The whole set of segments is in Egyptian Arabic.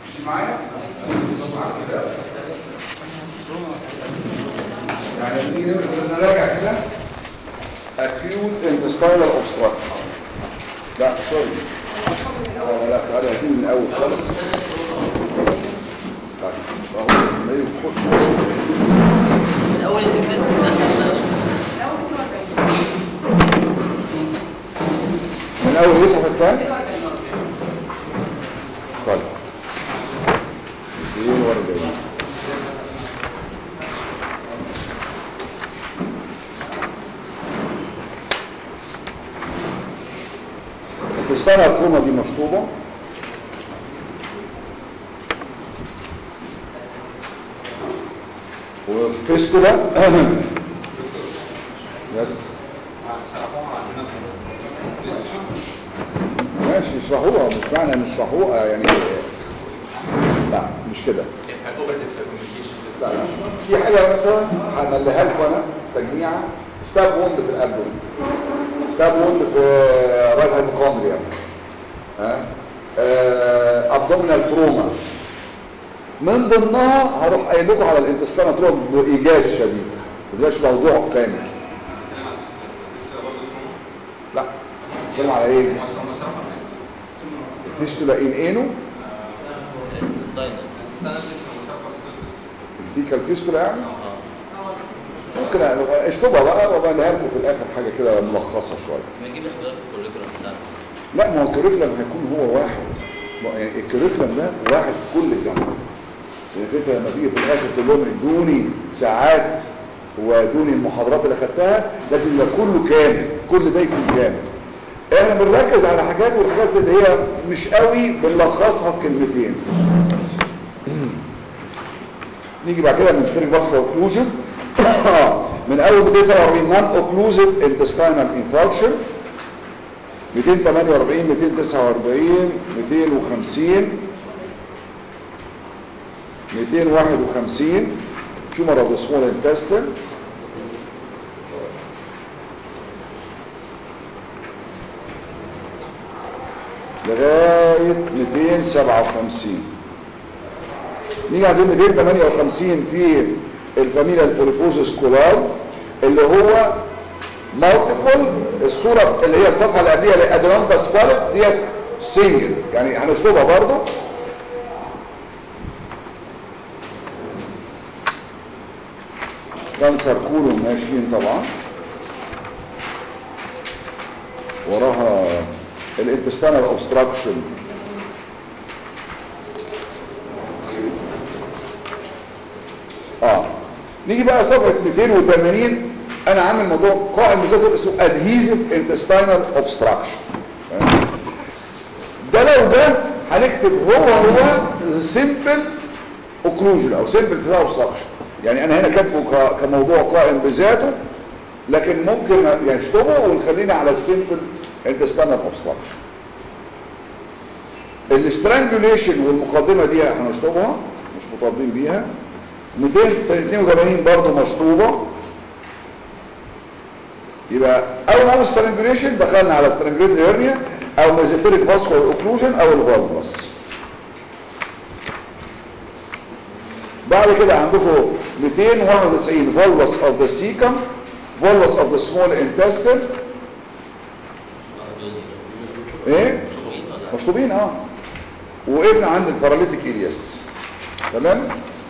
مش معايا يعني نيجي نراجع كده acute intestinal obstruction لا سوري لا لا تعالى هاتين من الاول خالص طيب اهو ما يخش من اول الانجليزي من اول يصف الثاني طيب 42 التستانة الكرومة دي مشطوبة وفيستولا بس ماشي يشرحوها مش معنى ان يشرحوها يعني لا مش كده لا لا في حاجة مثلا هنليها لكم انا تجميعة ستاب ووند في الابدون ستاب ووند في رايت هايبوكوندريا ها ابدومينال تروما من ضمنها هروح قايل لكم على الانتستانا تروما بايجاز شديد ما تبقاش موضوع كامل لا بتكلم على ايه الفيستولا ان انو الفيكال فيستولا يعني ممكن اشطبها بقى وبقى لكم في الاخر حاجه كده ملخصه شويه نجيب احضار الكوليكولا بتاعنا لا ما هو الكوريكولم هيكون هو واحد ما- يعني الكوريكولم ده واحد في كل الجامعه يعني فكره لما تيجي في الاخر تقول لهم ادوني ساعات وادوني المحاضرات اللي خدتها لازم يبقى كله كامل كل ده يكون كامل احنا بنركز على حاجات والحاجات اللي هي مش قوي بنلخصها في كلمتين نيجي بعد كده نستريك باسكو اوكلوجن من اول 49 نان اوكلوزيف انتستينال انفاركشن 248 249 250 251 tumor of the small intestine لغاية 257 نيجي عند 258 في الفاميليا البوليبوزيس كولاي اللي هو مالتيبل الصورة اللي هي الصفحة اللي قبليها لأدرانتاس فالب ديت سنجل يعني هنشطبها برضو كانسر كولون ماشيين طبعا وراها الانتستانال اوبستراكشن اه نيجي بقى صفحة 280 انا عامل موضوع قائم بذاته اسمه adhesive intestinal obstruction ده لو ده هنكتب هو هو simple occlusion او simple intestinal obstruction يعني انا هنا كاتبه ك- كموضوع قائم بذاته لكن ممكن يعني اشطبه ونخلينا على السيمبل intestinal obstruction الاسترانجوليشن والمقدمة دي هنشطبها مش مطالبين بيها 282 برضه مشطوبة يبقى اول ما سترانجوليشن دخلنا على سترانجوليشن هيرنيا او ميزوتيريك فاسكولار اوكلوجن او الفالفس بعد كده عندكم 291 فالفس اوف ذا سيكم فالفس اوف ذا سمول انتستين ايه مشطوبين اه وابن عند الباراليتيك الياس تمام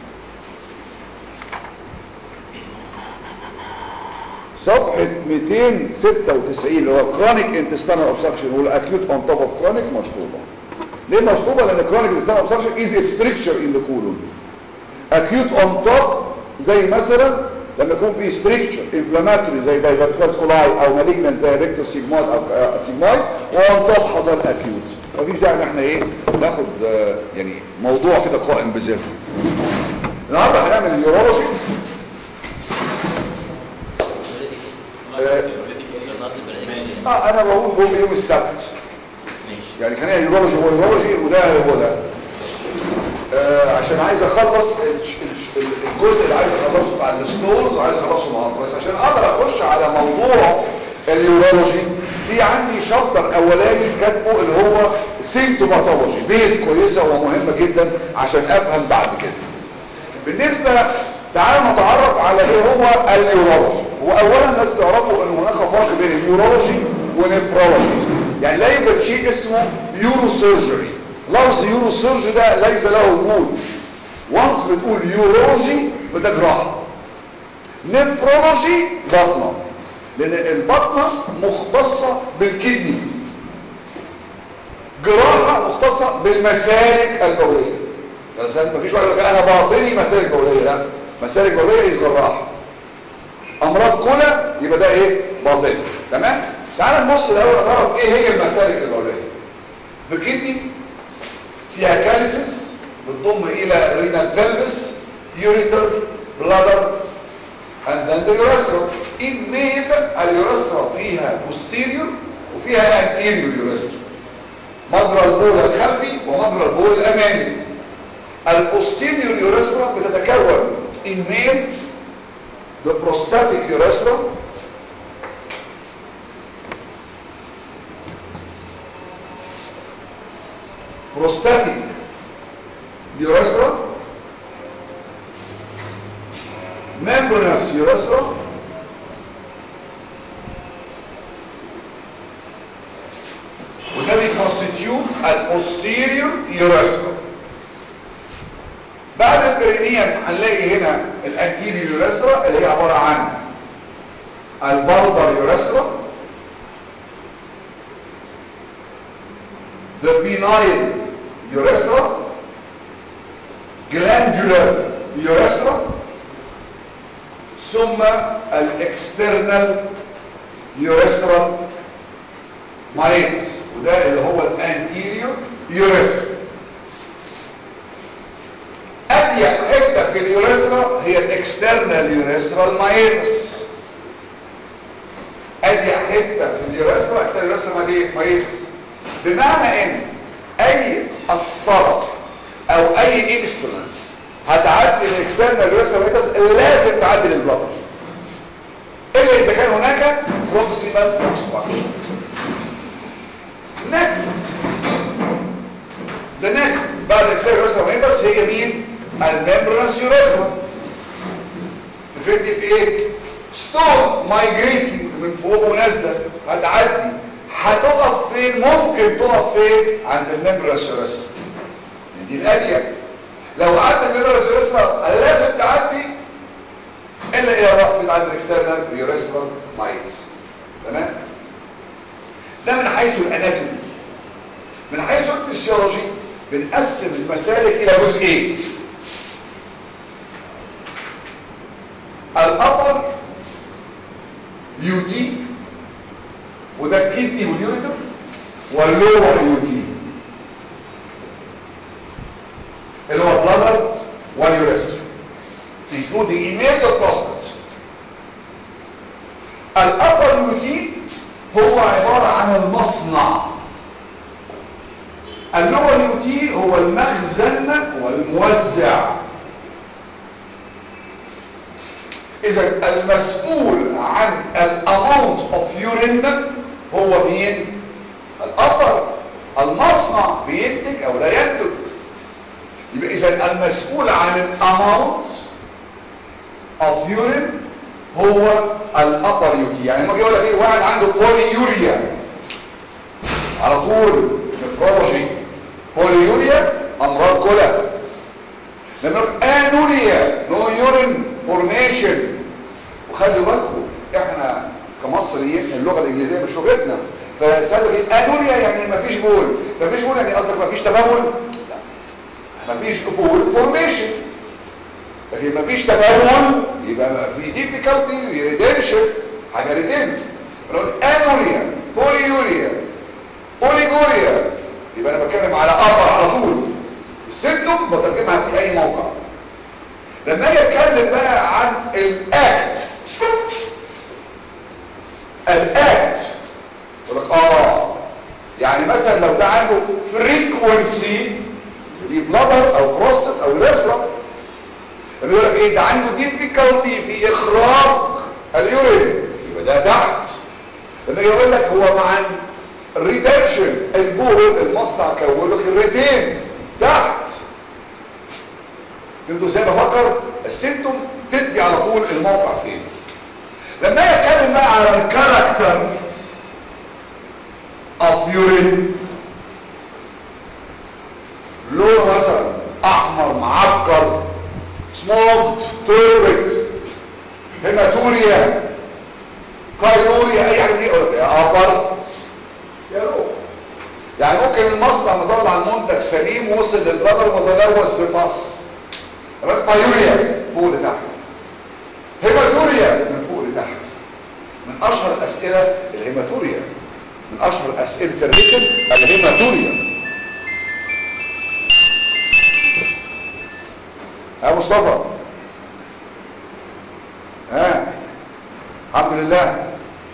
صفحة 296 اللي هو كرونيك انتستانال اوبستراكشن والاكيوت اون توب اوف كرونيك مشطوبة ليه مشطوبة لان كرونيك انتستانال اوبستراكشن از ستريكشر ان ذا كولون اكيوت اون توب زي مثلا لما يكون في ستريكشر انفلاماتوري زي دايفرتيكولاس كولاي او مالجنان زي ريكتو سيجمويد او آه، سيجمويد وان توب حصل اكيوت مفيش داعي ان احنا ايه ناخد آه، يعني موضوع كده قائم بذاته النهارده هنعمل اليورولوجي اه انا بقول بقول يوم السبت يعني خلينا اليورولوجي هو اليورولوجي وده هو ده آه عشان عايز اخلص ال- ال- الجزء اللي عايز اخلصه بتاع الستولز عايز اخلصه النهارده بس عشان اقدر اخش على موضوع اليورولوجي في عندي شابتر اولاني كاتبه اللي هو سيمتوماتولوجي بيز كويسه ومهمه جدا عشان افهم بعد كده بالنسبه تعالوا نتعرف على ايه هو النيورولوجي واولا الناس تعرفوا ان هناك فرق بين النيورولوجي ونفرولوجي يعني لا يوجد شيء اسمه يورو سيرجري لفظ يورو سيرجري ده ليس له وجود وانس بتقول يورولوجي فده جراحه نفرولوجي بطنه لان البطنه مختصه بالكدني جراحه مختصه بالمسالك البوليه مثلا مفيش واحد يقول لك انا باطني مسالك بوليه لا مسالك بوليه از جراحه امراض كلى يبقى ده ايه باطني تمام تعال نبص الاول نعرف ايه هي المسالك البوليه الكدني فيها كالسيس بتضم الى الرينال فالفس يوريتر بلادر and then the urethra in male اليورثرا فيها posterior وفيها anterior urethra مجرى البول الخلفي ومجرى البول الامامي البوستيريور يورثرا بتتكون in male the prostatic urethra prostatic urethra membranous urethra وده بيكونستيتيوت البوستيريور يورثرا بعد البرينيوم هنلاقي هنا الانتيريور يورثرا اللي هي عباره عن البلبر يورثرا the penile urethra glandular urethra ثم الاكسترنال يورثرال مايتس وده اللي هو الانتيريور يورثرا اضيق حته في اليورثرا هي الاكسترنال يورثرال مايتس اضيق حته في اليورثرا اكسترنال يورثرال مايتس بمعنى ان اي قسطره او اي انسترومنتس هتعدي الاكسترنال يورثرال مايتس لازم تعدي للبلد الا اذا كان هناك بروكسيمال obstruction next the next بعد الاكسترنال يورثرال مايتس هي مين الممبرانس يورثرا تفيدني في ايه ستون مايجريتنج من فوق ونازله هتعدي هتقف فين ممكن تقف فين عند الممبرانس يورثرا دي الاليه لو عدت الممبرانس يورثرا لازم تعدي الا اذا وقفت عند الاكسترنال يورثرال مايتس تمام ده من حيث الاناتومي من حيث الفسيولوجي بنقسم المسالك الى جزئين الابر يوتي وده الكدني واليوريتر واللور يوتي اللي هو البلادر واليوريستر including immediate prostate الابر يوتي هو عبارة عن المصنع اللور يوتي هو المخزن والموزع اذا المسؤول عن الاماونت اوف يورين هو مين الابر المصنع بينتج او لا ينتج يبقى اذا المسؤول عن الاماونت اوف يورين هو الابر يوتي يعني ما يقول لك ايه واحد عنده بولي يوريا على طول نفرولوجي بولي يوريا امراض كلى لما انوريا نو يورين فورميشن وخلوا بالكم احنا كمصريين اللغه الانجليزيه مش لغتنا فسالوا ايه انوريا يعني ما فيش بول ما فيش بول يعني قصدك ما فيش تبول لا ما فيش بول فورميشن لكن ما فيش تبول يبقى في ديفيكالتي ريدنشن حاجه ريدنشن انوريا بوليوريا بوليجوريا يبقى انا بتكلم على ابر على طول السيمتوم بترجمها في اي موقع لما اجي اتكلم بقى عن الاكت الاكت يقول لك اه يعني مثلا لو ده عنده فريكونسي دي بلادر او بروستات او ريسترا يقول لك ايه ده عنده ديفيكالتي في اخراج اليورين يبقى ده تحت لما يجي يقول لك هو مع الريتنشن البول المصنع كون لك الريتين تحت فهمتوا ازاي بفكر السيمتوم تدي على طول الموقع فين لما يتكلم بقى على الكاركتر اوف يورين لون مثلا احمر معكر سموكد توربت هيماتوريا كايوريا اي حاجه دي يا ابر يا روح يعني ممكن المصنع مطلع المنتج سليم وصل للبدر وتلوث بباص بايوريا فوق لتحت هيماتوريا من فوق لتحت من اشهر الاسئله الهيماتوريا من اشهر اسئله الريتم الهيماتوريا يا مصطفى ها الحمد لله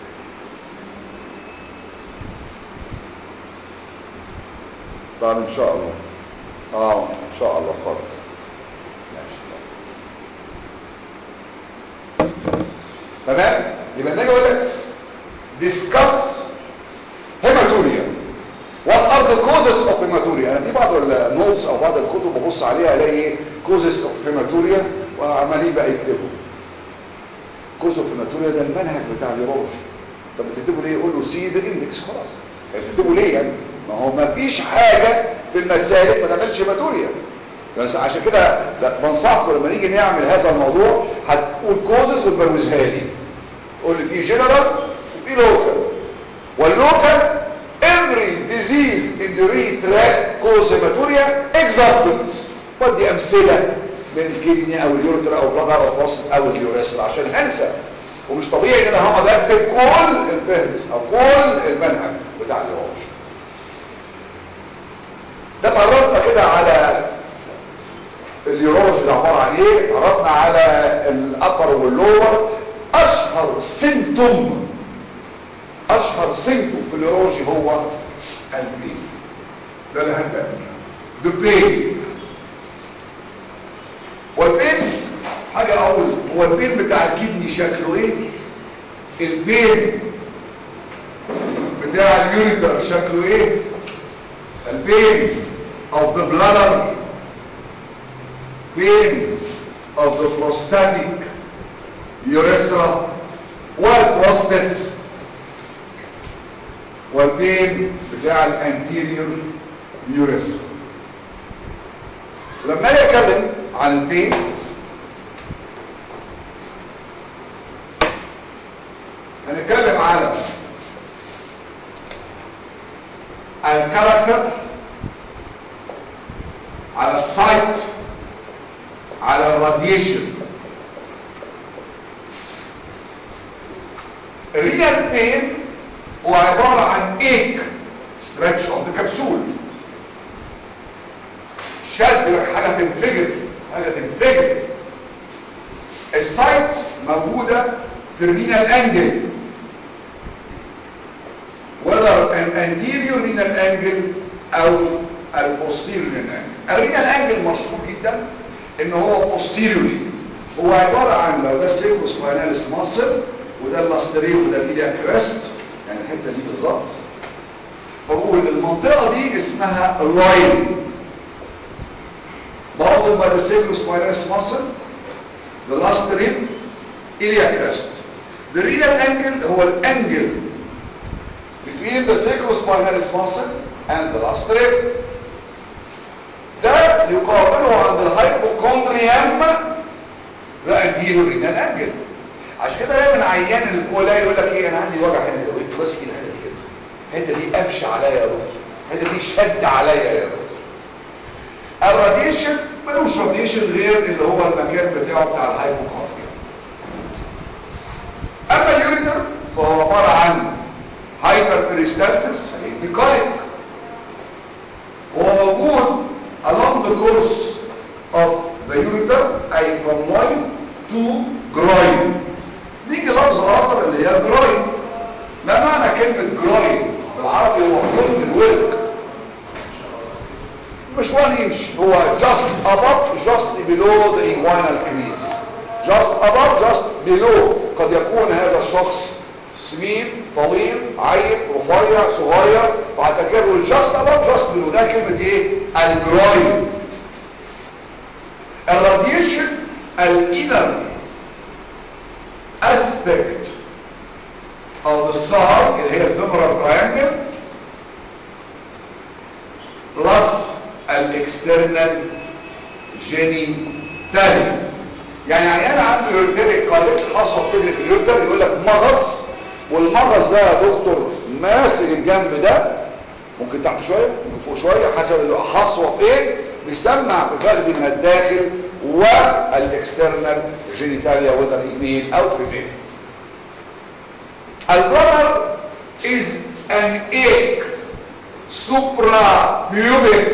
طبعا ان شاء الله اه ان شاء الله اتفضل ماشي تمام يبقى نيجي اقول لك discuss hematuria what are the causes of hematuria انا في بعض النوتس او بعض الكتب ببص عليها الاقي ايه causes of hematuria وعمالين بقى يكتبوا cause of hematuria ده المنهج بتاع اليورولوجي طب بتكتبوا ليه يقول له سي ذا اندكس خلاص يعني بتكتبوا ليه يعني ما هو ما فيش حاجه في المسالك ما تعملش هيماتوريا بس عشان كده بنصحكم لما نيجي نعمل هذا الموضوع هتقول كوزز وتبروزها لي قول لي في جنرال وفي لوكال واللوكال every disease in the urinary tract cause hematuria examples ودي امثله من الكدني او اليورتر او بلادر او بروستات او اليوريثم عشان انسى ومش طبيعي ان انا هقعد اكتب كل الفهرس او كل المنهج بتاع اليورولوجي ده تعرفنا كده على اليورولوجي ده عباره عن ايه عرفنا على الابر واللور اشهر سيمتوم اشهر سيمتوم في اليورولوجي هو البين ده اللي هنبقى ده بين والبين حاجه اول هو البين بتاع الكدني شكله ايه البين بتاع اليوريتر شكله ايه البين of the bladder pain of the prostatic urethra والprostate والبين بتاع الانتيريور urethra لما اجي اتكلم عن البين هنتكلم على الكاركتر على السايت على الراديشن الريال بين هو عبارة عن ايك stretch of the capsule شد حاجة تنفجر حاجة تنفجر السايت موجودة في الرينال انجل whether an anterior renal angle او البوستيريور renal angle الرينال انجل مشهور جدا ان هو posteriorly هو عبارة عن لو ده سيكوسبايناليس ماسل وده اللاسترين وده الايديا كريست يعني الحته دي بالظبط بقول المنطقه دي اسمها اللاين برضه ما ده سيكوسبايناليس ماسل the lasterin iliac crest the renal angle هو الانجل between the sacrospinalis muscle and the lasterin ده يقابله عند الهايبوكوندريام the anterior renal angle عشان كده دايما عيان الكولا يقول لك ايه انا عندي وجع هنا كده وانت ماسك الحته دي كده الحته دي قفش عليا يا دكتور الحته دي شد عليا يا دكتور الراديشن ملوش راديشن غير اللي هو المكان بتاعه بتاع الهايبوكوندريا اما اليوريتر فهو عباره عن هايبر بريستانسس فهيديكوليك هو موجود along the course of the ureter أي from loin to groin نيجي لفظ آخر اللي هي groin ما معنى كلمة groin بالعربي هو حضن الولك مش 1 inch هو just above just below the inguinal crease just above just below قد يكون هذا الشخص سمين طويل عيل رفيع صغير وهتكبر الجاست اباف جاست بلو ده كلمه ايه الجروين الراديشن الانر اسبكت of the side اللي هي الفيمورال تراينجل بلس الاكسترنال جينيتالي يعني عيان عنده يورتيريك كوليكس حصوه بتجري في اليورتر يقول لك مغص والمغص ده يا دكتور ماسك الجنب ده ممكن تحت شويه ممكن فوق شويه حسب اللي حصوه فين بيسمع في فخذي من الداخل والاكسترنال جينيتاليا وذر يمين او فيميل البلر is an egg suprapubic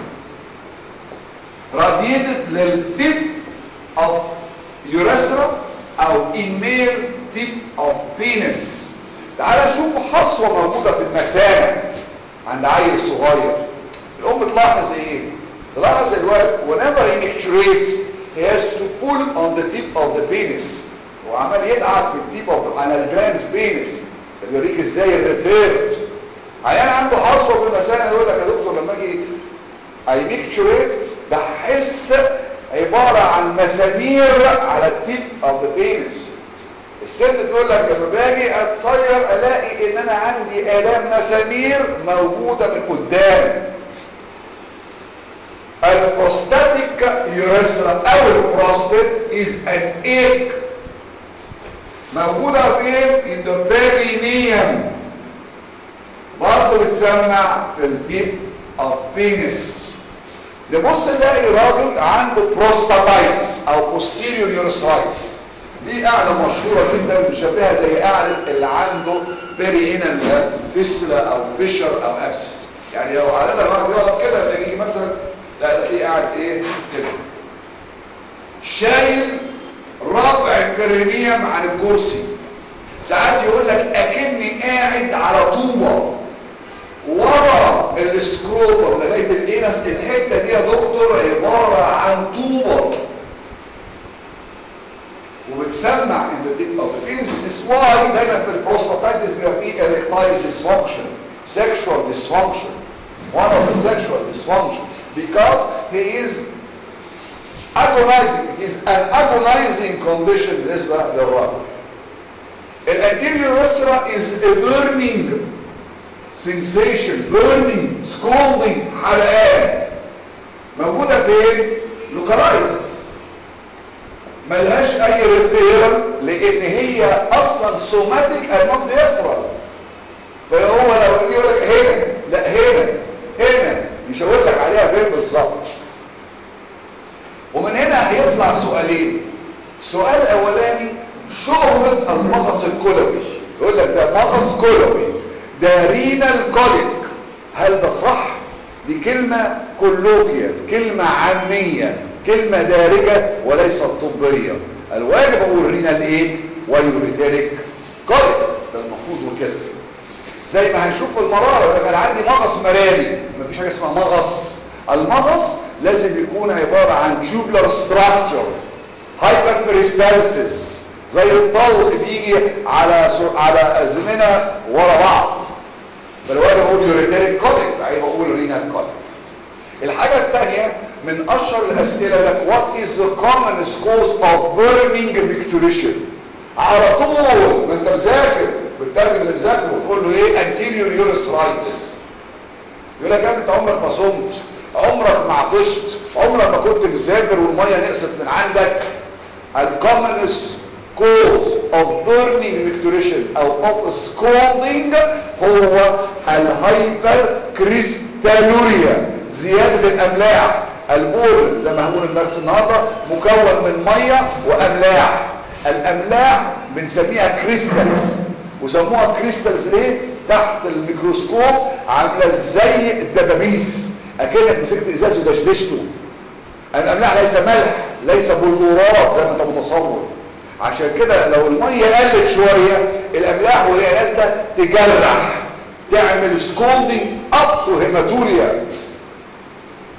radiated للتip of urethra او in male tip of penis تعال شوف حصوة موجودة في المثانة عند عيل صغير الام تلاحظ ايه تلاحظ الولد whenever he actuates he has to pull on the tip of the penis وعمال يدعك بالتيب اوف على الجرانس بينس ده بيوريك ازاي الريفيرت عيان عنده حصوه في المثانه يقول لك يا دكتور لما اجي اي ميكتشريت بحس عباره عن مسامير على التيب اوف ذا بينس الست تقول لك لما باجي اتصير الاقي ان انا عندي الام مسامير موجوده من قدام البروستاتيك يوريثرا او البروستات از ان ايك موجودة فين؟ in the perineum برضه بتسمع في التيب of penis نبص نلاقي راجل عنده بروستاتايتس او posterior urethritis دي قاعدة مشهورة جدا مشابهة زي قاعدة اللي عنده بيرينال فيستولا او فيشر او ابسس يعني لو عادة الواحد بيقعد كده تلاقيه مثلا لا ده تلاقيه قاعد ايه كده شايل رافع البرينيوم عن الكرسي ساعات يقول لك اكني قاعد على طوبه ورا السكروبر لغايه الانس الحته دي يا دكتور عباره عن طوبه وبتسمع ان ذا تيب اوف ذا بينس از واي دايما في البروستاتايتس بيبقى فيه erectile dysfunction sexual dysfunction one of the sexual dysfunction because he is agonizing it is an agonizing condition بالنسبة للرجل الانterior urethra is a burning sensation burning scalding حرقان موجودة فين localized ملهاش اي ريفيرال لان هي اصلا سوماتيك النوت يسرى فهو لو يجي يقول لك هنا لا هنا هنا يشاور لك عليها فين بالظبط ومن هنا هيطلع سؤالين سؤال اولاني شهرة المغص الكلوي يقول لك ده مغص كلوي ده رينال كوليك هل ده صح دي كلمة كولوكيا كلمة عامية كلمة دارجة وليست طبية الواجب اقول رينال ايه ويوريتيريك كوليك ده المفروض وكده زي ما هنشوف في المرارة يقول لك انا عندي مغص مراري مفيش حاجة اسمها مغص المغص لازم يكون عبارة عن tubular structure hyperperistalsis زي الطلق بيجي على سر... على ازمنه ورا بعض فالوقت بقول يوريتيريك كوليك عيب اقول رينال كوليك الحاجه الثانيه من اشهر الاسئله لك what is the commonest cause of burning picturation على طول ما انت مذاكر بتترجم اللي مذاكره وتقول له ايه anterior urethritis يقول لك يا انت عمرك ما صمت عمرك ما عطشت عمرك ما كنت مسافر والميه نقصت من عندك الكومنست cause of burning micturition او of scalding هو الهايبر كريستالوريا زيادة الاملاح البول زي ما هنقول الدرس النهارده مكون من ميه واملاح الاملاح بنسميها كريستالز وسموها كريستالز ليه تحت الميكروسكوب عامله زي الدبابيس اكنك مسكت ازاز ودشدشته الاملاح ليس ملح ليس بلورات زي ما انت متصور عشان كده لو الميه قلت شويه الاملاح وهي نازله تجرح تعمل سكولدنج اب تو هيماتوريا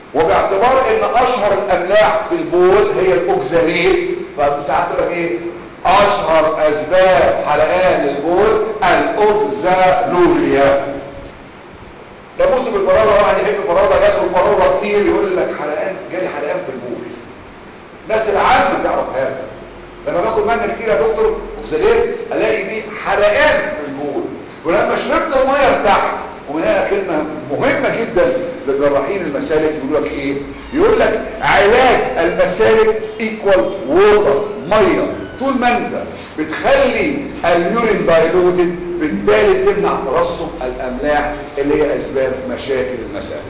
وباعتبار ان اشهر الاملاح في البول هي الاوكزاليت فساعات تقول لك ايه اشهر اسباب حلقان للبول الاوكزالوريا ده موسم الفراوله واحد يحب الفراوله ياكل فراوله كتير يقول لك حلقان جالي حلقان في البول الناس العامه تعرف هذا لما باخد منه كتير يا دكتور اوكزاليت الاقي بيه حلقان في البول ولما شربت الميه ارتحت ومن هنا كلمه مهمه جدا لجراحين المسالك يقول لك ايه يقول لك علاج المسالك ايكوال ووتر ميه طول ما انت بتخلي اليورين دايلوتد بالتالي تمنع ترسب الاملاح اللي هي اسباب مشاكل المسالك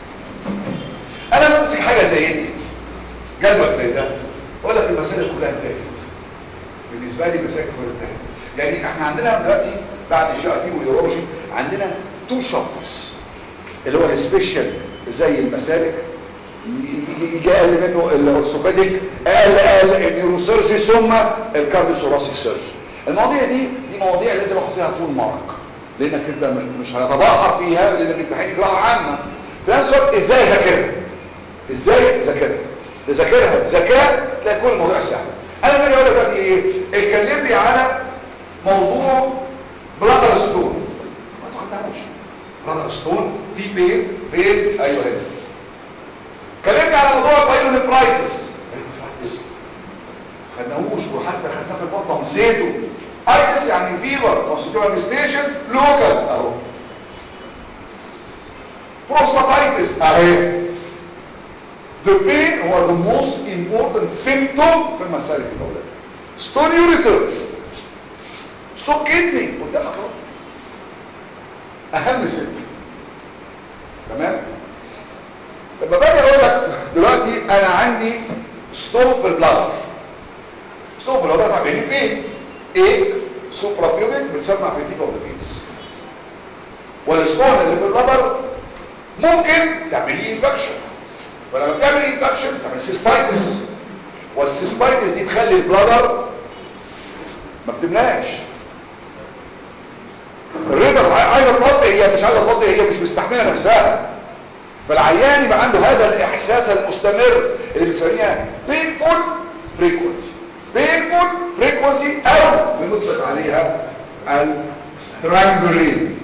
انا بمسك حاجه زي دي جدول زي ده اقول لك المسالك كلها انتهت بالنسبه لي المسالك كلها انتهت يعني احنا عندنا دلوقتي بعد الجي اي تي واليورولوجي عندنا تو شابترز اللي هو السبيشال زي المسالك يجي اقل منه الاورثوبيديك اقل اقل النيوروسيرجي ثم الكارديوثوراسيك سيرجي المواضيع دي دي مواضيع لازم اخد فيها فول مارك لانك انت مش هتتبحر فيها لانك امتحان جراحه عامه في نفس الوقت ازاي اذاكرها ازاي اذاكرها تذاكرها بذكاء تلاقي كل الموضوع سهل انا باجي اقول لك دلوقتي ايه اتكلم لي على موضوع بلادر ستون ما صحتهاش بلادر ستون في بين فين ايوه هنا كلمني على موضوع بايلونيفرايتس بايلونيفرايتس خدناهوش وحتى خدناه في البطنه ونسيته ايتس يعني فيبر كونستيتيوال ستيشن لوكال اهو بروستاتايتس اهي The pain هو the most important symptom في المسالك الأولاد. ستون يوريتر ستون كدني قدامك اهو أهم سيمتوم تمام؟ لما باجي أقول لك دلوقتي أنا عندي ستون في البلادر ستون في البلادر تعمل لي بين إيه؟ سوبرا بيوبيك بتسمع في تيب أوف ذا بيس والستون اللي في البلادر ممكن تعمل لي انفكشن ولما بتعمل انفكشن تعمل سيستايتس والسيستايتس دي تخلي البلادر ما بتملاش الريدر عايزه تفضي هي مش عايزه تفضي هي مش مستحمله نفسها فالعيان يبقى عنده هذا الاحساس المستمر اللي بنسميها painful frequency painful frequency او بنطلق عليها السترانجولين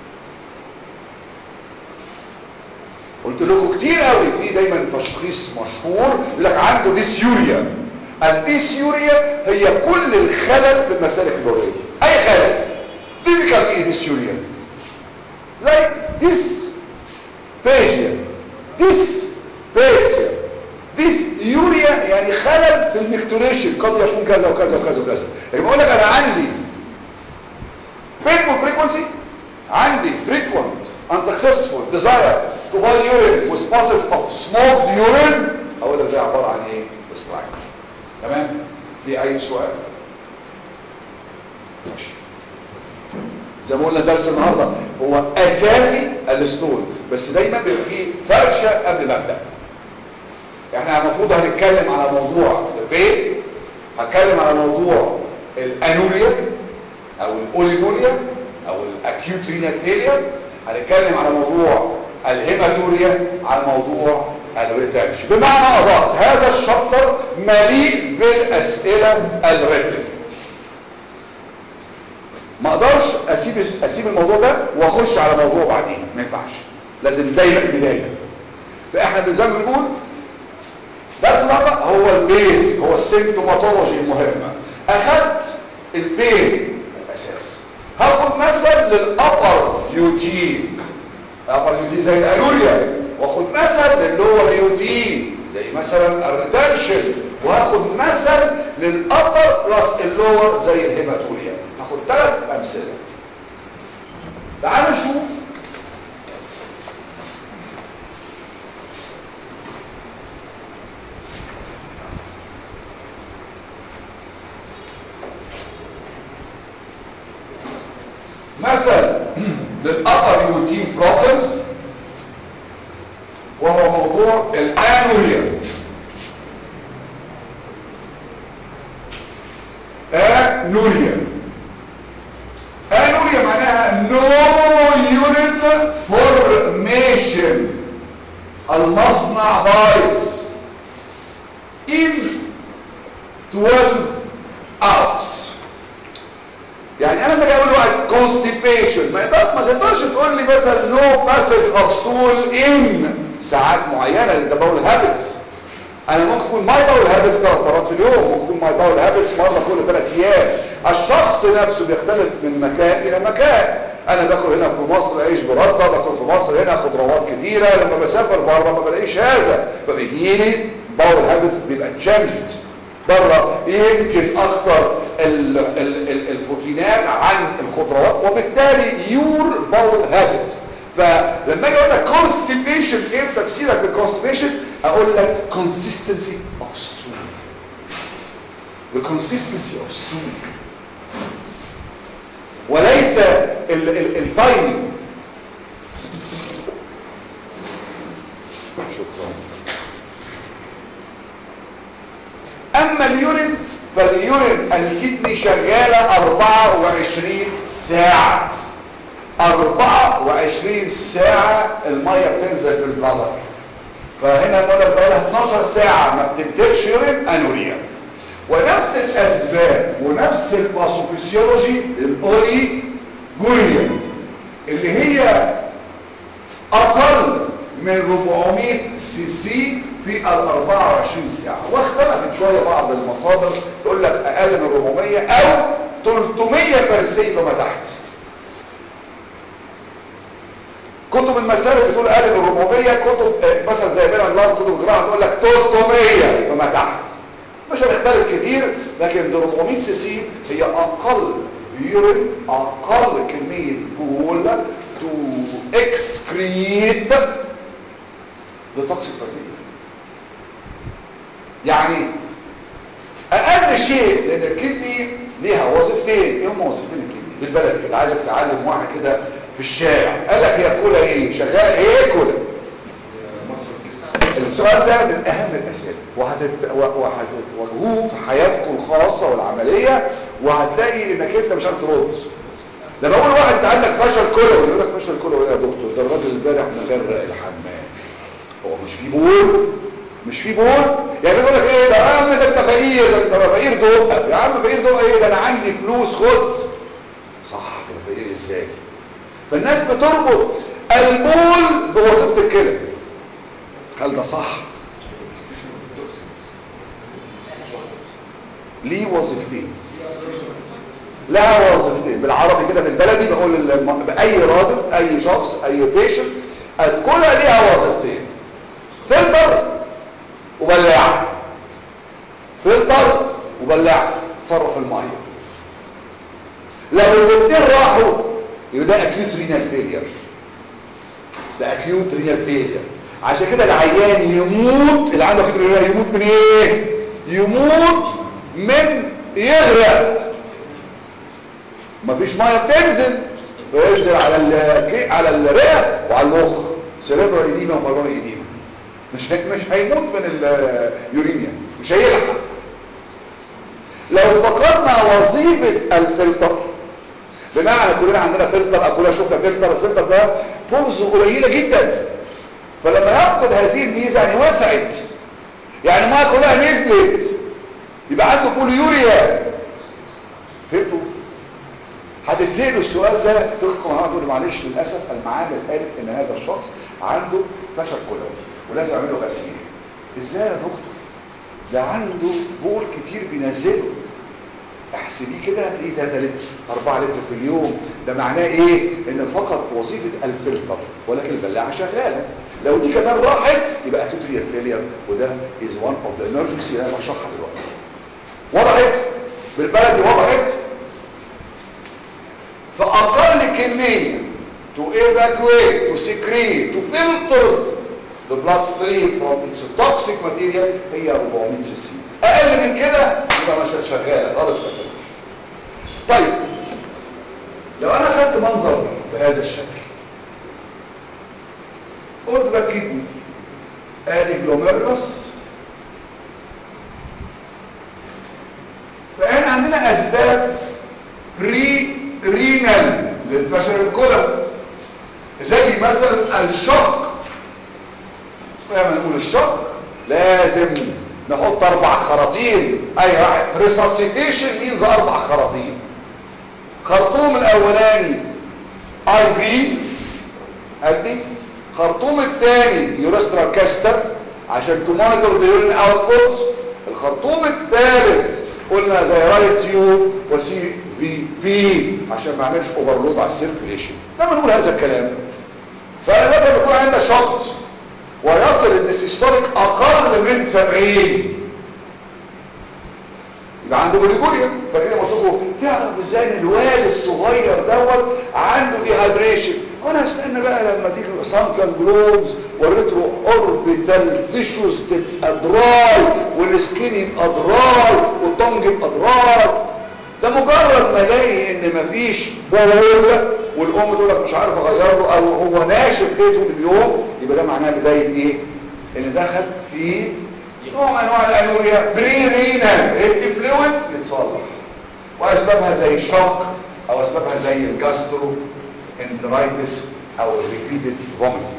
قلت لكم كتير قوي في دايما تشخيص مشهور يقول لك عنده ديسيوريا الديسيوريا هي كل الخلل في المسالك البوليه اي خلل تيبيكال ايه ديسيوريا زي ديس فاجيا ديس فاجيا ديس يوريا يعني خلل في الميكتوريشن قد يكون كذا وكذا وكذا وكذا يبقى اقول لك انا عندي فيلم فريكونسي عندي frequent unsuccessful desire to buy urine with positive of smoked urine اقول لك ده عباره عن ايه استرايك تمام في اي سؤال ماشي زي ما قلنا درس النهارده هو اساسي الستول بس دايما بيبقى فيه فرشه قبل ما ابدا احنا المفروض هنتكلم على موضوع البين هنتكلم على موضوع الانوريا او الاوليجوريا او الاكيوت رينال فيلير هنتكلم على موضوع الهيماتوريا على موضوع الريتنشن بمعنى ادق هذا الشابتر مليء بالاسئله الريتن ما اقدرش اسيب اسيب الموضوع ده واخش على موضوع بعدين ما ينفعش لازم دايما بدايه فاحنا زي ما بنقول درس النهارده هو البيس هو السيمتوماتولوجي المهمه اخدت البين الاساسي هاخد مثل للابر يوتي الابر يوتي زي الالوريا واخد مثل لللور يوتي زي مثلا الريتنشن وهاخد مثل للابر بلس اللور زي الهيماتوريا هاخد ثلاث امثله تعالوا نشوف مثل للأبر يوتين بروبلمز وهو موضوع الانوريا انوريا انوريا معناها نو يونت فورميشن المصنع بايظ in 12 hours constipation ما يقدر- ما تقدرش تقول لي مثلا no passage of stool in ساعات معينه لان ده بول هابتس انا ممكن يكون ماي باول هابتس ثلاث مرات في اليوم ممكن يكون ماي باول هابتس مره كل ثلاث ايام الشخص نفسه بيختلف من مكان الى مكان انا باكل هنا في مصر عيش برده باكل في مصر هنا خضروات كتيره لما بسافر بره ما بلاقيش هذا فبيجي لي باول هابتس بيبقى تشانجد بره يمكن اكتر ال ال ال البروتينات عن الخضروات وبالتالي يور باول هابتس فلما اجي اقول لك constipation ايه تفسيرك بالconstipation اقول لك consistency of stool the consistency of stool وليس التايمينج شكرا اما اليورين فاليورين الكدني شغاله 24 ساعه 24 ساعة المية بتنزل في البلدر فهنا بقول بقى لها 12 ساعة ما بتنتجش يورين انوريا ونفس الاسباب ونفس الباثوفيسيولوجي الاولي جوريا اللي هي اقل من 400 سي سي في ال 24 ساعة واختلفت شوية بعض المصادر تقول لك اقل من 400 او 300 برسي فما تحت كتب المسائل بتقول اقل من 400 كتب آه، مثلا زي بين الله كتب الجراحه تقول لك 300 فما تحت مش هنختلف كتير لكن دي 400 سي سي هي اقل يورين اقل كميه بول تو اكسكريت ذا توكسيك بكتيريا يعني اقل شيء لان الكدني ليها وظيفتين ايه هم وظيفتين الكدني بالبلد كده عايزك تعلم واحد كده في الشارع قال لك هي كولا ايه شغاله ايه كولا السؤال ده من اهم الاسئله وهتت- وهتواجهوه في حياتكم الخاصه والعمليه وهتلاقي انك انت مش عارف ترد لما اقول واحد انت عندك فشل كلوي يقول لك فشل كلوي يا دكتور ده الراجل امبارح مغرق الحمام هو مش في بول مش في بول يعني بيقول لك ايه ده يا عم ده انت فقير ده انت فقير دقه يا عم فقير دقه ايه ده انا عندي فلوس خد صح كده فقير ازاي فالناس بتربط البول بوظيفه الكلى هل ده صح ليه وظيفتين لها وظيفتين بالعربي كده بالبلدي بقول للم- باي راجل اي شخص اي بيشنت الكلى ليها وظيفتين فلتر وبلاعه فلتر وبلاعه تصرف الميه لو الاثنين راحوا يبقى ده اكيوت رينال فيلير ده اكيوت رينال فيلير عشان كده العيان يموت اللي عنده اكيوت رينال يموت من ايه يموت من يغرق مفيش ميه بتنزل بينزل على ال على الرئه وعلى المخ سيريبرال ايديما وبالون ايديما مش هي- مش هيموت من اليورينيا مش هيلحق لو فقدنا وظيفه الفلتر بمعنى كلنا عندنا فلتر او كلنا شفنا فلتر الفلتر ده بوز قليله جدا فلما يفقد هذه الميزه يعني وسعت يعني الميه كلها نزلت يبقى عنده بوليوريا فهمتوا هتتسألوا السؤال ده تقول هقول معلش للاسف المعامل قالت ان هذا الشخص عنده فشل كلوي ولازم اعمل له غسيل ازاي يا دكتور ده عنده بول كتير بينزله احسبيه كده هتلاقيه 3 لتر 4 لتر في اليوم ده معناه ايه ان فقط وظيفه الفلتر ولكن البلاعه شغاله لو دي كمان راحت يبقى اكيد ريال فيلير وده از وان اوف ذا emergency اللي انا بشرحها دلوقتي وضعت بالبلدي وضعت فاقل كميه to evacuate to secrete to filter the blood stream from its toxic material هي 400 سي سي اقل من كده يبقى مش شغاله خالص كده طيب لو انا خدت منظر بهذا الشكل قلت بقى كدني ادي جلوميرولس فاحنا عندنا اسباب بري رينال للفشل الكلوي زي مثلا الشق لما نقول الشق لازم نحط اربع خراطيم اي واحد ريساسيتيشن مينز اربع خراطيم خرطوم الاولاني اي في ادي خرطوم الثاني يورسترال كاستر عشان تمونيتور ديورين اوتبوت الخرطوم الثالث قلنا دايرايت تيوب وسي في بي عشان ما اعملش اوفرلود على السيركيليشن لما نقول هذا الكلام فلما بيكون عندنا شخص ويصل ان السيستوليك اقل من 70 يبقى عنده جلوكوريا فكده قلت لكم تعرف ازاي ان الواد الصغير دوت عنده ديهايدريشن وانا استنى بقى لما تيجي الاسانكال جلوبز والريترو اوربيتال تيشوز تبقى دراي والسكين يبقى دراي والطنج يبقى دراي ده مجرد ما الاقي ان مفيش بول والام تقول لك مش عارف اغير له او هو ناشف ايه طول اليوم يبقى ده معناه بدايه ايه ان دخل في نوع من انواع الانوريا بري رينال ريت فلويدز يتصلح واسبابها زي الشوك او اسبابها زي الجاسترو اندرايتس او الريبيتد فوميتنج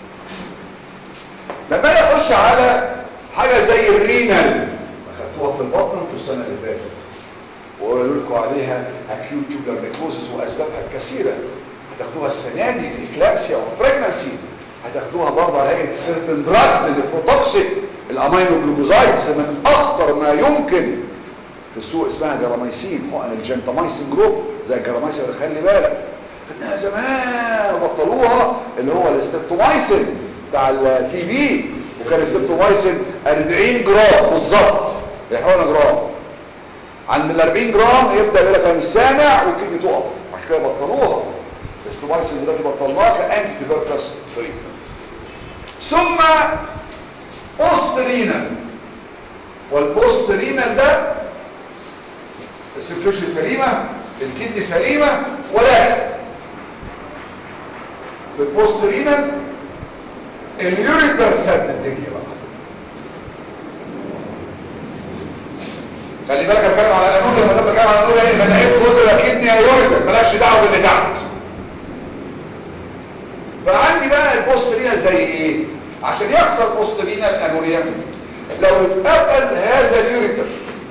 لما اجي اخش على حاجه زي الرينال اخدتوها في البطن انتوا السنه اللي فاتت وقالوا لكم عليها اكيوت تيوبلر نيكروزس واسبابها الكثيره هتاخدوها السنه دي الاكلابسيا والبريجنسي هتاخدوها برضه على هيئه سيرتن دراجز الفروتوكسيك الامينو جلوكوزايدز من اخطر ما يمكن في السوق اسمها جراميسين حقن الجنتاميسين جروب زي الجراميسين خلي بالك خدناها زمان وبطلوها اللي هو الاستبتومايسين بتاع التي بي وكان الاستبتومايسين 40 جرام بالظبط الحقنه جرام عند ال 40 جرام يبدا يقول لك انا مش سامع والكدني تقف عشان كده بطلوها الاستبتومايسين دلوقتي بطلناها كانتي تيبركلس تريتمنت ثم بوست رينال والبوست رينال ده السيركيوليشن سليمه الكدني سليمه ولكن في البوست رينال اليوريتر سد الدنيا بقى خلي بالك اتكلم على الانوريا لما بتكلم على الانوريا ايه المناعيب كله يا كدني يا يوريتر مالكش دعوه باللي تحت فعندي بقى البوست رينال زي ايه عشان يحصل بوست رينال انوريا لو اتقفل هذا اليوريتر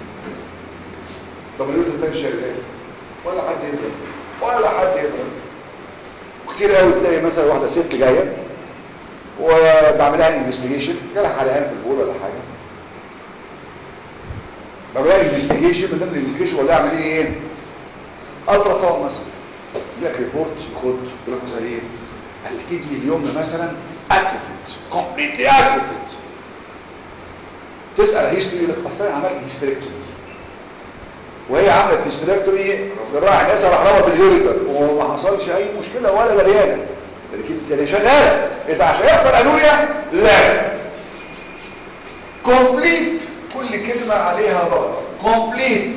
طب اليوريتر ده مش شغال ولا حد يضرب ولا حد يضرب كتير قوي تلاقي مثلا واحده ست جايه وبعملها انفستيجيشن جالها حرقان في البول ولا حاجه بعملها انفستيجيشن من ضمن الانفستيجيشن ولا اعمل ايه الترا ساوند مثلا يجيلك ريبورت خد يقول لك مثلا ايه الكدني اليوم مثلا اتروفيت كومبليتلي اتروفيت تسال هيستوري يقول لك اصل انا عملت هيستريكتومي وهي عملت هيستريكتومي جراح ناسا راح ربط اليوريتر وما حصلش اي مشكله ولا دريانه لكن انت شغاله اذا عشان يحصل انوريا لا كومبليت كل كلمه عليها ضرر كومبليت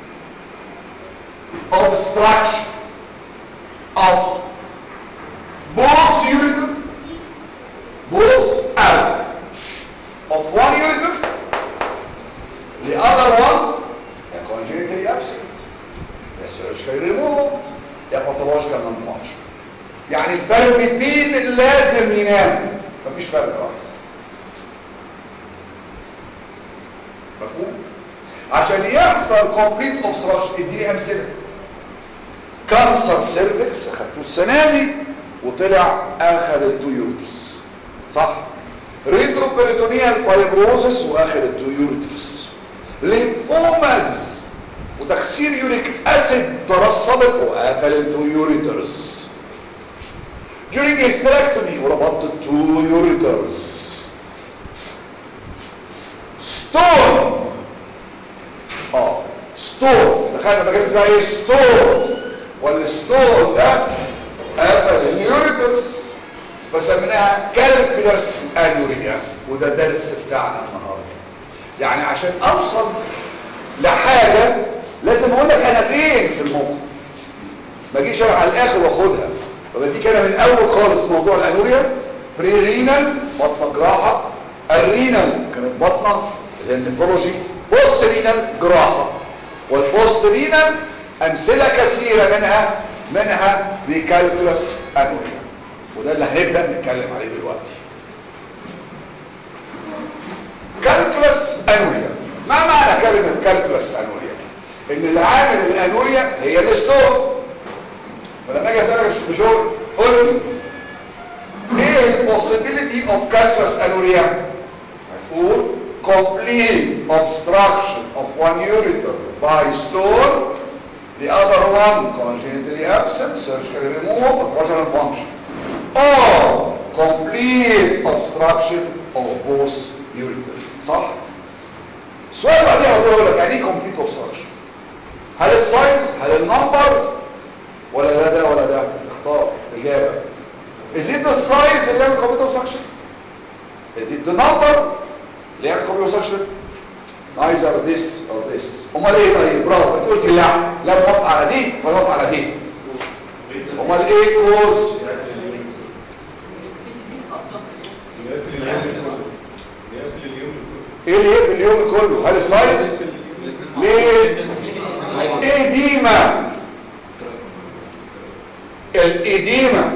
obstruction of both ureter both out of one ureter the other one a congenitally absent a surgical removed a pathological non-function يعني الفرقتين لازم يناموا مفيش فرق واحد مفهوم عشان يحصل كومبليت اوبستراكشن اديني امثله كانسر سيرفكس اخدته السنه دي وطلع اخذ التويورتس صح ريتروبيريتونيال فايبروزس واخذ التويورتس ليمفوماز وتكسير يوريك اسيد ترسبت وقفل التويوريترز during hysterectomy وربطت التو يوريترز ستون اه ستون دخلنا مجال بتاع ايه ستون والستون ده قفل اليوريترز فسميناها كالكولس انوريا وده درس بتاعنا النهارده يعني عشان اوصل لحاجه لازم اقول لك انا فين في الموقف ما اجيش اروح على الاخر واخدها فبديك انا من اول خالص موضوع الانوريا بري رينال بطنه جراحه الرينال كانت بطنه النفرولوجي بوست رينال جراحه والبوست رينال امثله كثيره منها منها بكالكولس انوريا وده اللي هنبدا نتكلم عليه دلوقتي كالكولس انوريا ما معنى كلمه كالكولس انوريا ان اللي عامل الانوريا هي الستون ولما اجي اسالك مش بشغل قول لي ايه البوسيبيليتي اوف كالكوس انوريا هتقول complete obstruction of one ureter by stone the other one congenitally absent surgically removed vaginal function or complete obstruction of both ureters صح السؤال بعدين هقول لك يعني ايه complete obstruction هل السايز هل النمبر ولا ده ده ولا ده اختار اجابه is it the size اللي يعمل complete obstruction is it the number اللي يعمل complete obstruction neither this or this امال ايه طيب برافو انت قلت لا لا موافق على دي ولا موافق على دي امال ايه كوز ايه اللي يقفل اليوم كله هل السايز ليه ايديما الايديما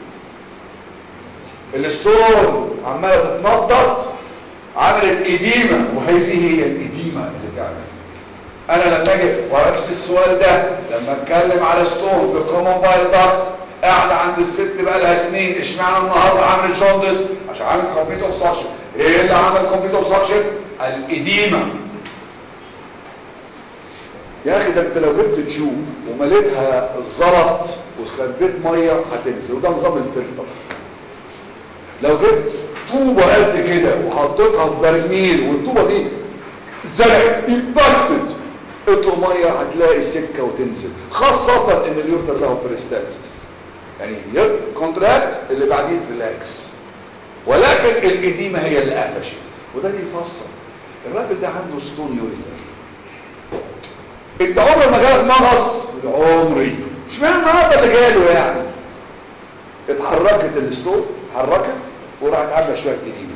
الستون عماله تتنطط عملت ايديما وهذه هي الايديما اللي بتعمل انا لما اجي ونفس السؤال ده لما اتكلم على ستون في كومون بايل داكت قاعده عند الست بقى لها سنين اشمعنى النهارده عامل جوندس عشان عامل كومبليت اوبستراكشن ايه اللي عمل كومبليت اوبستراكشن الايديما يا اخي ده انت لو جبت تشوب ومليتها الزلط وخبيت ميه هتنزل وده نظام الفلتر لو جبت طوبه قد كده وحطيتها في برميل والطوبه دي اتزرعت امباكتد اطلق ميه هتلاقي سكه وتنزل خاصه ان اليورتر له بريستاسيس يعني كونتراكت اللي بعديه ريلاكس ولكن الاديمه هي اللي قفشت وده اللي يفسر الراجل ده عنده ستون يوريتر انت عمر ما جالك مغص عمري اشمعنى النهارده اللي جاله يعني اتحركت الستون اتحركت وراحت عامله شويه اديمه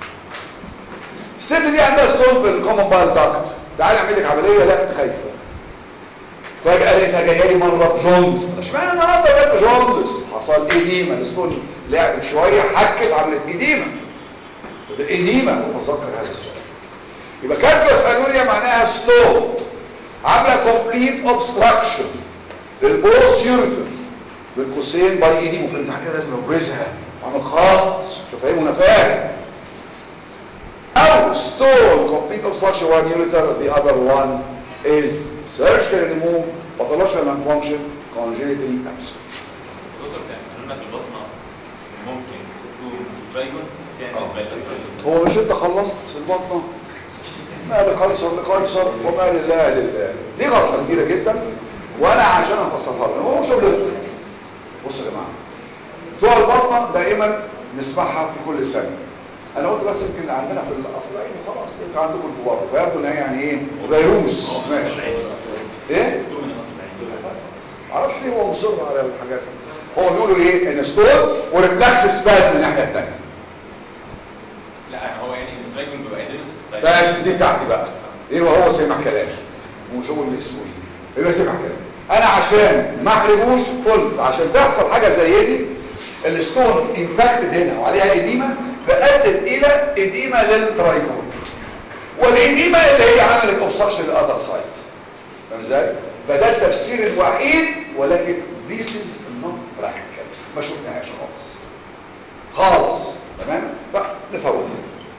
الست دي عندها ستون في الكومن بايل داكت تعالى اعمل لك عمليه لا خايفه فجاه لقيتها جايه لي مره بجوندس اشمعنى النهارده جت بجوندس حصل اديمه الستون لعبت شويه حكت عملت اديمه وده اديمه وتذكر هذا السؤال يبقى كالكوس انوريا معناها ستون عامله كومبليت اوبستراكشن للبوس يوريتر بين قوسين باي ايدي وفي الامتحان كده لازم ابرزها واعمل خط فاهم وانا فاهم او stone complete obstruction one ureter the other one is surgically removed pathological malfunction congenitally absent دكتور كان قلنا في البطنه ممكن اسلوب ترايجون كان آه. بالك هو مش انت خلصت البطنه ما لقيصر لقيصر وما لله لله دي غلطه كبيره جدا وانا عشان افسرها لك هو شغل بصوا يا جماعه بتوع البطنه دائما نسمعها في كل سنه انا قلت بس يمكن عندنا في الاصل العين وخلاص يمكن عندكم انتوا برضه ويبدو ان هي يعني ايه فيروس ماشي ايه دكتور من اصل العين معرفش ليه هو مصر على الحاجات دي. هو بيقولوا ايه ان ستون وريفلكس سباز من الناحيه الثانيه لا هو يعني الترايجون بيبقى ايدنتس بس دي بتاعتي بقى يبقى هو سمع كلامي وشغل اسمه ايه يبقى سمع كلامي انا عشان ما احرجوش قلت عشان تحصل حاجه زي دي الستون امباكتد هنا وعليها اديمه فادت الى اديمه للترايكون والاديمه اللي هي عملت اوبستراكشن للاذر سايد فاهم ازاي فده التفسير الوحيد ولكن this is not practical ما شفناهاش خالص خالص تمام فنفوتها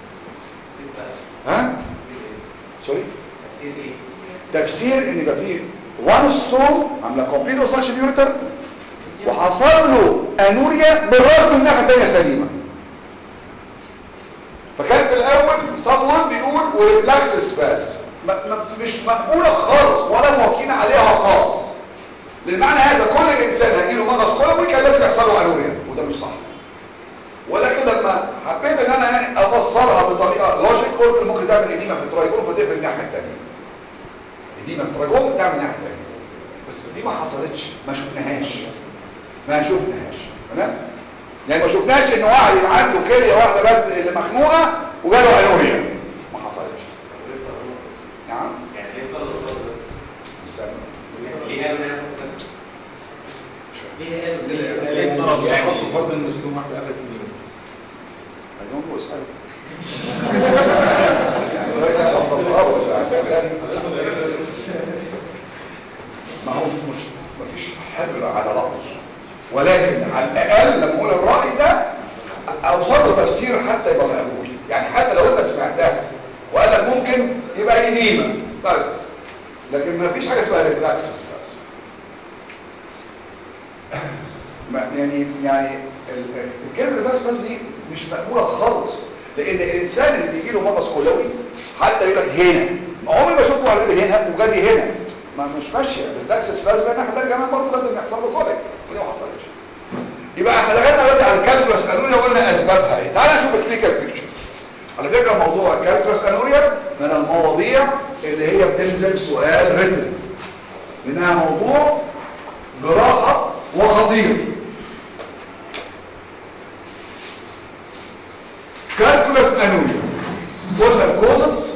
ها سوري تفسير ان يبقى فيه وان ستون عامله كومبليت اوبستراكشن يوريتر وحصل له انوريا بالرغم من الناحيه الثانيه سليمه فكان في الاول someone بيقول وريفلاكس سباس مش مقبوله خالص ولا موافقين عليها خالص للمعنى هذا كل انسان هيجيله مغص كلوي كان لازم يحصل له انوريا وده مش صح ولكن لما حبيت ان انا يعني افسرها بطريقه لوجيك قلت ممكن تعمل اديمه في الترايجون فتقفل الناحيه الثانيه اديمه في الترايجون تعمل الناحيه الثانيه بس دي ما حصلتش ما شفناهاش ما شفناهاش تمام يعني ما شفناش ان واحد يبقى عنده كليه واحده بس اللي مخنوقه وجاله انوريا ما حصلتش نعم يعني ايه طلب استنى ليه قالوا نعمل بس ليه ضرب يعني حط فرض ان مسلوم واحده قفلت يمين اليوم هو اسال يعني ليس تصدقه ولا اسال ما هو مش ما فيش حبر على رأي ولكن على الاقل لما اقول الراي ده اوصل له تفسير حتى يبقى مقبول يعني حتى لو انت سمعتها وقال لك ممكن يبقى انيمه بس لكن ما فيش حاجه اسمها ريفلاكسس بس ما- يعني يعني ال- ال- الكلمه بس بس دي مش مقبوله خالص لان الانسان اللي بيجي له مغص كلوي حتى يقول لك هنا ما عمري ما شفته على الإيد هنا وجالي هنا ما مش ماشيه الريفلاكسس لازم ان احنا كمان برضه لازم يحصل له كوليك ودي ما حصلتش يبقى احنا دخلنا دلوقتي على الكالكولس انوريا وقلنا اسبابها ايه تعال نشوف الكلينيكال بيكتشر على فكره موضوع الكالكولس انوريا من المواضيع اللي هي بتنزل سؤال ريتن لانها موضوع جراحه وخطير كالكولس انوريا قلنا الكوزس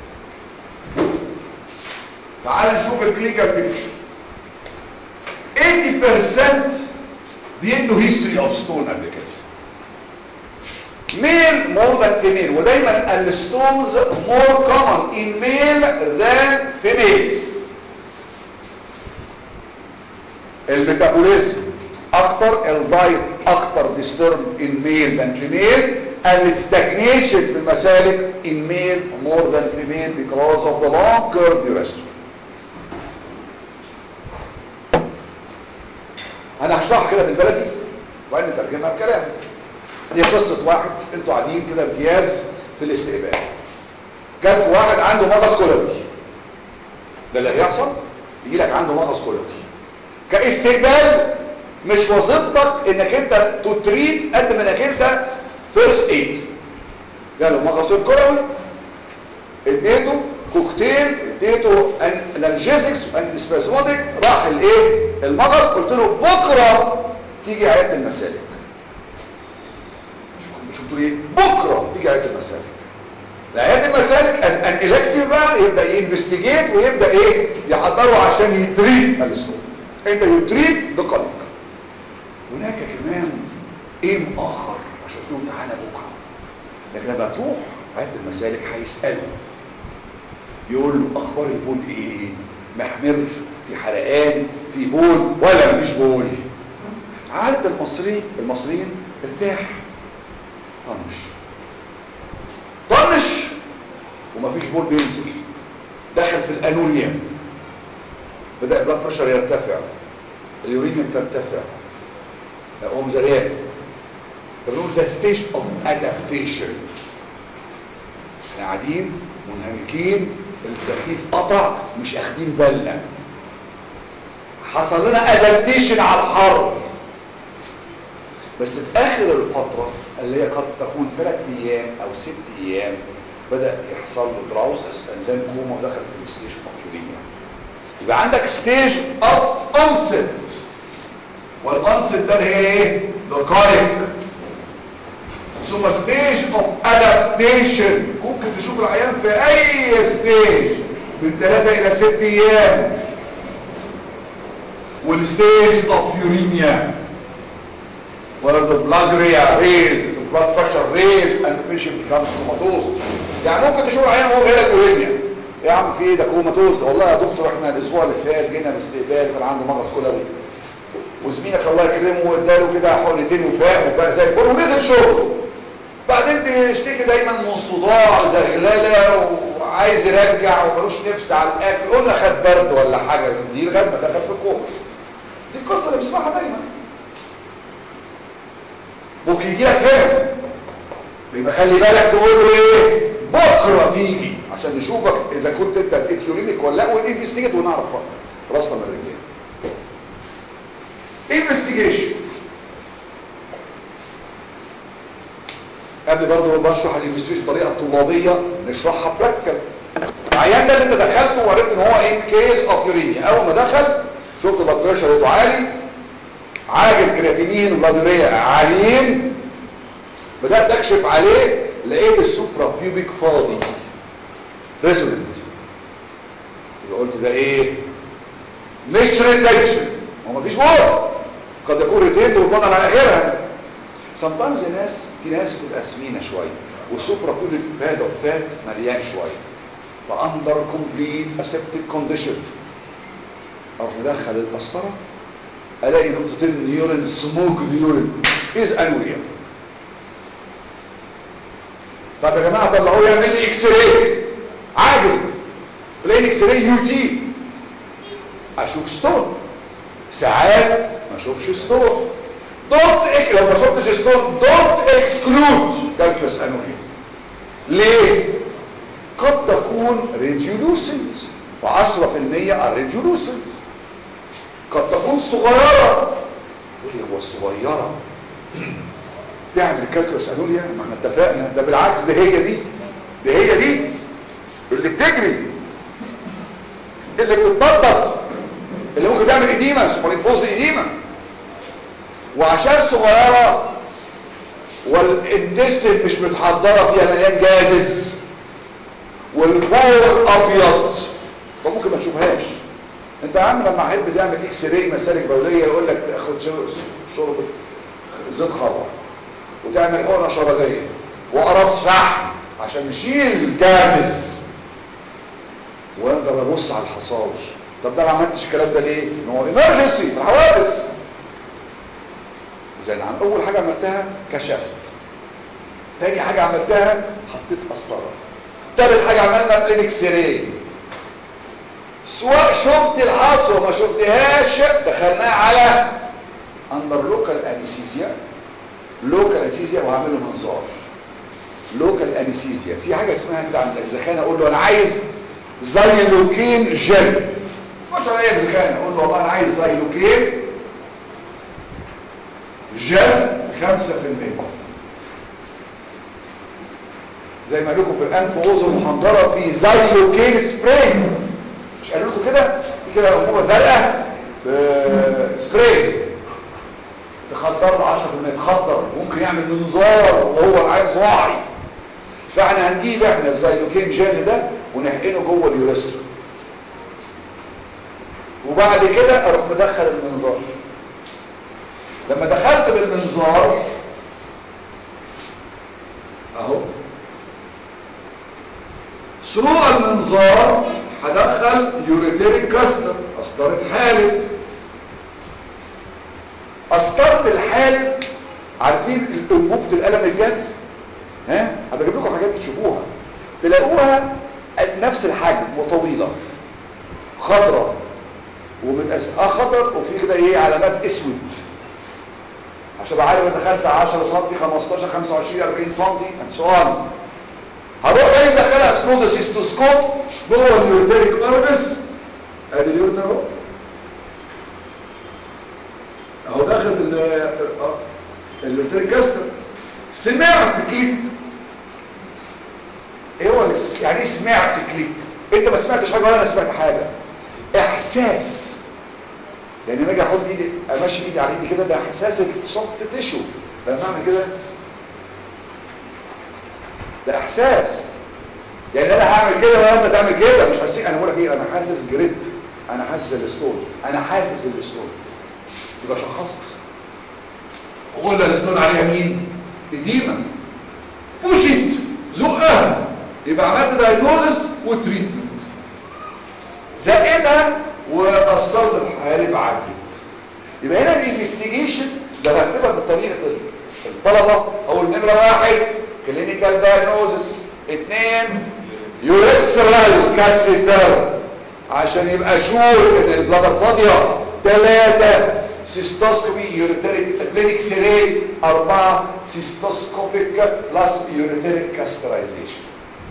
تعال نشوف الكلينيكال بيكتشر 80% بيدوا هيستوري اوف ستون قبل كده ميل مور ذان فيميل ودايما الستونز مور كومن ان ميل ذان فيميل الميتابوليزم اكتر الدايت اكتر ديسترب ان ميل ذان فيميل الستاجنيشن في المسالك in male more than female because of the longer duration انا هشرح كده بالبلدي وبعدين نترجمها بكلام دي قصة واحد انتوا قاعدين كده امتياز في الاستقبال جات واحد عنده مغص كولوي ده اللي هيحصل يجي لك عنده مغص كولوي كاستقبال مش وظيفتك انك انت تتريد قد ما انك انت فيرست ايد جاله مغص كولوي اديته كوكتيل اديته انالجيزكس وانتي سباسموديك راح الايه المغص قلت له بكره تيجي عياده المسالك مش مش قلت له ايه بكره تيجي عياده المسالك عياده المسالك از ان الكتيف بقى يبدا ينفستيجيت ويبدا ايه يحضره عشان يتريد الاسلوب انت يتريد بقلب هناك كمان ايم اخر عشان تقول تعالى بكره لكن لما تروح عياده المسالك هيساله يقول له اخبار البول ايه محمر في حرقان في بول ولا مفيش بول عادة المصري المصريين ارتاح طنش طنش ومفيش بول بينزل دخل في الانوريا بدأ البلاد بريشر يرتفع اليورينيوم ترتفع هو مزريان فبنقول ده ستيج اوف ادابتيشن احنا قاعدين منهمكين التكييف قطع مش اخدين بالنا حصل لنا ادابتيشن على الحر بس في اخر الفترة اللي هي قد تكون ثلاث ايام او ست ايام بدأ يحصل له دراوس انزان كوما ودخل في الستيج اوف يورينيا يبقى عندك ستيج اوف انست والانست ده اللي هي ايه دقائق ثم ستيج اوف ادابتيشن ممكن تشوف العيان في اي ستيج من 3 الى 6 ايام والستيج اوف يورينيا where the blood area raised, the blood pressure raised and the patient becomes comatose يعني ممكن تشوف العيان وهو جاي لك يورينيا يا عم في ايه ده كوماتوز والله يا دكتور احنا الاسبوع اللي فات جينا باستقبال كان عنده مغص كلوي وزميلك الله يكرمه واداله كده حقنتين وفاق وبقى زي الفل ونزل شغله بعدين بيشتكي دايما من صداع زغلله وعايز يرجع وملوش نفس على الاكل قلنا خد برد ولا حاجه من دي لغايه ما دخل في الكوما دي القصه اللي بنسمعها دايما ممكن يجي لك هنا يبقى خلي بالك تقول له ايه بكره تيجي عشان نشوفك اذا كنت انت بقيت يورينيك ولا لا وننفستيجيت ونعرف بقى راسنا من الرجال انفستيجيشن قبل برضه بشرح الانفستيجيشن بطريقه طلابيه نشرحها براكتيكال العيان ده اللي انت دخلته وعرفت ان هو ان كيس اوف يورينيا اول ما دخل شفت بلاد بريشر عالي عاجل كرياتينين وبلادوريا عاليين بدات اكشف عليه لقيت السوبرا بيوبيك فاضي ريزوننت يبقى قلت ده ايه مش ريتنشن هو مفيش وورد قد يكون ريتين وطبعا على اخرها sometimes الناس في ناس بتبقى سمينه شويه والسوبرا بيوبيك باد اوف فات مليان شويه فاندر كومبليت اسيبتيك كونديشن اروح مدخل القسطره الاقي نقطتين يورين سموك يورين از انوريا طب يا جماعه طلعوه يعمل لي اكس راي عادي الاقي اكس راي يو تي اشوف ستون ساعات ما اشوفش ستون دونت إك... لو ما شفتش ستون دونت اكسكلود كالكلس انوريا ليه قد تكون ريديولوسنت ف10% الريديولوسنت قد تكون صغيرة تقول لي هو الصغيرة تعمل كالكلس انوريا ما احنا اتفقنا ده بالعكس ده هي دي ده هي دي اللي بتجري اللي بتتنطط اللي ممكن تعمل اديمه سوبريمبوز اديمه وعشان صغيره والانتستين مش متحضره فيها مليان جازز والبول ابيض فممكن ما تشوفهاش انت يا عم لما احب تعمل اكس راي مسالك بوليه يقول لك تاخد شرب زيت خضر وتعمل حقنه شرجيه وقراص فحم عشان نشيل الجازز واقدر ابص على الحصاوي طب ده ما عملتش الكلام ده ليه ان هو ايمرجنسي حوادث زي عن اول حاجه عملتها كشفت تاني حاجه عملتها حطيت قسطره تالت حاجه عملنا بلينكس راي سواء شفت الحصوه ما شفتهاش دخلناها على اندر لوكال انستيزيا لوكال انستيزيا وهعمل له منظار لوكال انستيزيا في حاجه اسمها كده عند الزخانه اقول له انا عايز زيلوكين جل مش على اي زخانه اقول له والله انا عايز زيلوكين جل 5% زي ما قال لكم في الانف واذن محنطره في زيلوكين سبراي مش قالوا لكم كده في كده انبوبه زرقاء سبراي تخدر له 10% تخدر ممكن يعمل منظار وهو العين واعي فاحنا هنجيب احنا الزيلوكين جل ده ونحقنه جوه اليوريستر وبعد كده اروح مدخل المنظار لما دخلت بالمنظار اهو سروع المنظار هدخل يوريتيريك كاستر قسطره حالب قسطره الحالب عارفين انبوبه القلم الجاف ها هبجيب لكم حاجات تشوفوها تلاقوها نفس الحجم وطويله خضراء ومتقاس اه خضر وفي كده ايه علامات اسود عشان ابقى عارف انا دخلت 10 سم 15 25 40 سم and so on هروح جاي مدخلها سنود سيستوسكوب جوه اليوريتريك اوربس ادي اليوريتر اهو اهو داخل اليوريتريك كاستر سمعت كليك ايه هو يعني ايه سمعت كليك انت ما سمعتش حاجه ولا انا سمعت حاجه احساس يعني لما اجي احط ايدي امشي ايدي على ايدي كده ده احساس السوفت تيشو لما اعمل كده ده احساس يعني انا هعمل كده ولا انت تعمل كده مش حاسس انا بقول لك ايه انا حاسس جريد انا حاسس الستون انا حاسس الستون يبقى شخصت وقلنا الستون عليها مين اديمه بوشيت زقها يبقى عملت دايجنوزس وتريتمنت زقتها وقسطره الحالب عدت يبقى هنا الانفستيجيشن ده بكتبها بطريقه الطلبه او النمره واحد كلينيكال دايجنوزس اثنين يوريثرال كاسيتر عشان يبقى شور ان البلادر فاضيه ثلاثه سيستوسكوبي يوريتريك بلينك سيري اربعه سيستوسكوبيك بلس يوريتريك كاسترايزيشن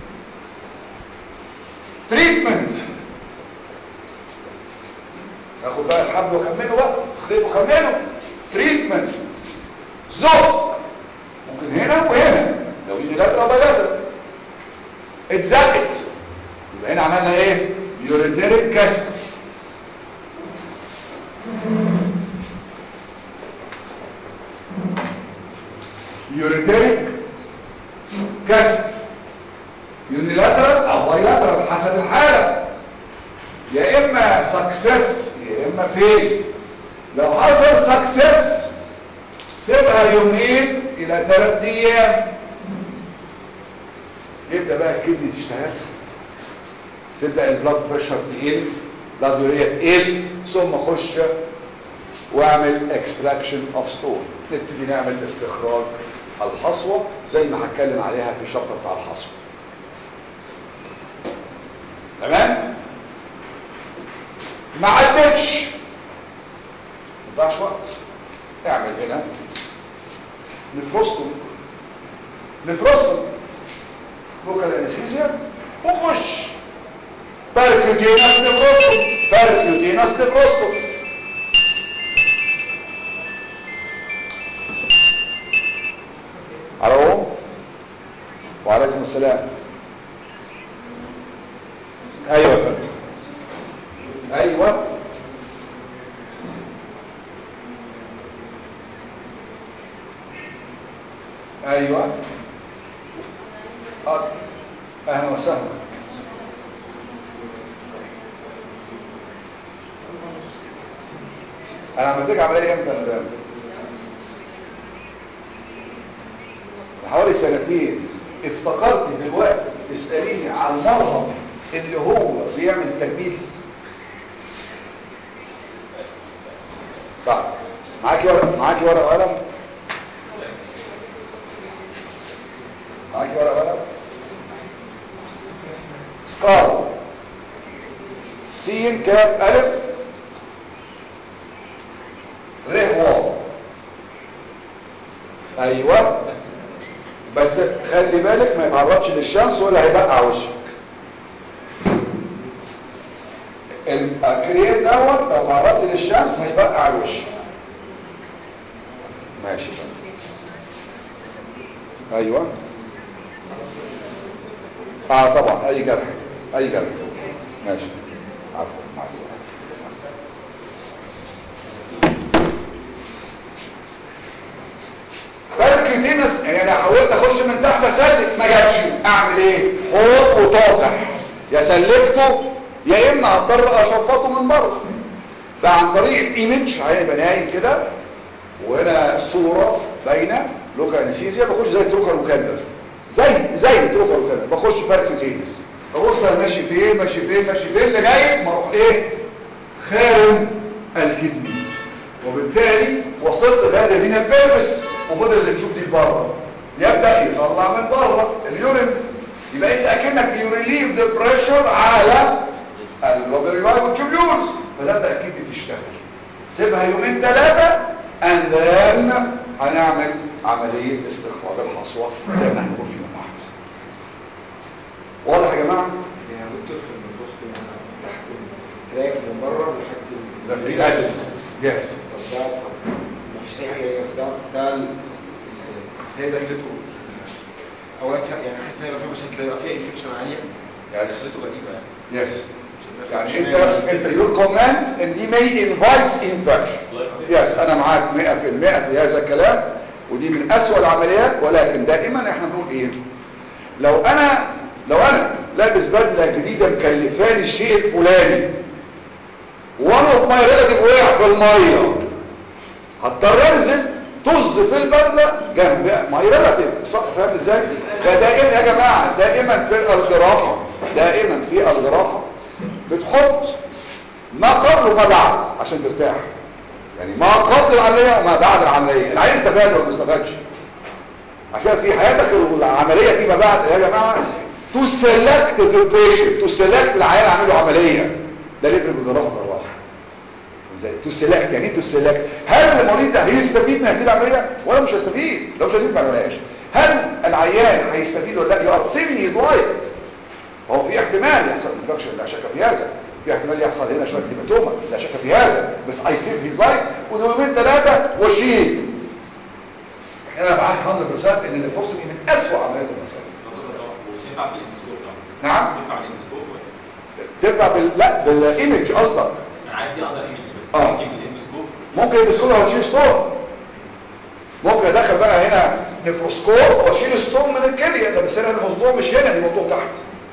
تريتمنت اخد بقى الحبل وخمنه بقى خليه وخمنه تريتمنت زق ممكن هنا وهنا لو يجي لاتر او بايلاتر اتزقت يبقى هنا عملنا ايه يوريتريك كاستر يوريتريك كاستر يونيلاترال او بايلاترال حسب الحاله يا اما سكسس يا اما فيل لو حصل سكسس سيبها يومين الى ثلاث ايام يبدا بقى الكدني تشتغل تبدا البلاد بريشر تقل بلاد يوريا تقل ثم خش واعمل اكستراكشن اوف ستون نبتدي نعمل استخراج الحصوه زي ما هتكلم عليها في الشابتر بتاع الحصوه تمام ما عدتش ما تضيعش وقت اعمل هنا نفرستم نفرستم لوكال انستيزيا وخش باركيوتينس نفرستم باركيوتينس نفرستم الو وعليكم السلام ايوه يا فندم ايوه ايوه آه. اهلا وسهلا انا عملت عمليه امتى يا مدام حوالي سنتين افتكرت دلوقتي تساليني عن المرهم اللي هو بيعمل تجميل طيب معاكي ورق معاكي ورقه وقلم معاكي ورقه وقلم سكار سين كاف الف ر واو ايوه بس خلي بالك ما يتعرضش للشمس ولا هيبقع وشك الكريم دوت لو تعرضت للشمس هيبقع الوش ماشي ايوه اه طبعا اي جرح اي جرح ماشي عفوا مع السلامه مع السلامه باركيوتينس يعني انا حاولت اخش من تحت اسلك ما جاتش اعمل ايه حوض وطاقح يا سلكته يا اما هضطر اشفطه من بره ده عن طريق ايمج هيبقى نايم كده وهنا صوره باينه لوكا انستيزيا بخش زي تروكر وكندر زي زي تروكر وكندر بخش باركيوتينس ببص انا ماشي فين ماشي فين ماشي فين لغايه ما اروح ايه خارم الكدني وبالتالي وصلت لهذا من البيرفس وفضل تشوف دي بره يبدا يطلع من بره اليورين يبقى انت اكنك يوريليف ذا بريشر على اللوبريلاي تيوبيولز فده ده اكيد تشتغل سيبها يومين ثلاثه اند ذن هنعمل عمليه استخراج الحصوه زي ما هنقول فيما بعد واضح يا جماعه يعني دكتور في البروست يعني تحت التراك من بره لحد ال- يس يس طب ده طب مفيش اي حاجه يس ده ده ال- ال- هي دخلته اولا في- يعني حاسس ان هيبقى فيها مشاكل هيبقى فيها انفكشن عاليه يس دخلته غريبه يعني يس يعني انت انت يور كومنت ان دي may invite infection يس انا معاك 100% في هذا الكلام ودي من اسوأ العمليات ولكن دائما احنا بنقول ايه لو انا لو انا لابس بدله جديده مكلفاني الشيء الفلاني one of my relative وقع في الميه هضطر انزل طز في البدله جنب ماي ريلاتيف صح فاهم ازاي ده دائما يا جماعه دائما في الجراحه دائما في الجراحه بتحط ما قبل وما بعد عشان ترتاح يعني ما قبل العمليه وما بعد العمليه العين استفاد ولا ما استفادش عشان في حياتك العمليه فيما بعد يا جماعه تو سيلكت ذا بيشنت تو سيلكت العيان اعمل له عمليه ده اللي يفرق بالجراحه والجراحه زي تو سيلكت يعني ايه تو سيلكت هل المريض ده هيستفيد من هذه العمليه ولا مش هيستفيد لو مش هيستفيد ما عملهاش هل العيان هيستفيد ولا لا يو ار سيفنج هيز لايف هو في احتمال يحصل انفكشن لا شك في هذا في احتمال يحصل هنا شويه هيماتوما لا شك في هذا بس اي سيف هيز لايف ويومين ثلاثه واشيل احنا معاك 100% ان النفوستومي من اسوء عمليات المسائل مش ينفع بالاندسكوب طبعا نعم ينفع بالاندسكوب ولا ترجع بال لا بالايمج اصلا انا عايز دي اقدر ايمج بس آه. ممكن بالاندسكوب ممكن يدخلها وتشيل ستون ممكن ادخل بقى هنا نفروسكوب واشيل ستون من الكليه ده بس انا الموضوع مش هنا الموضوع تحت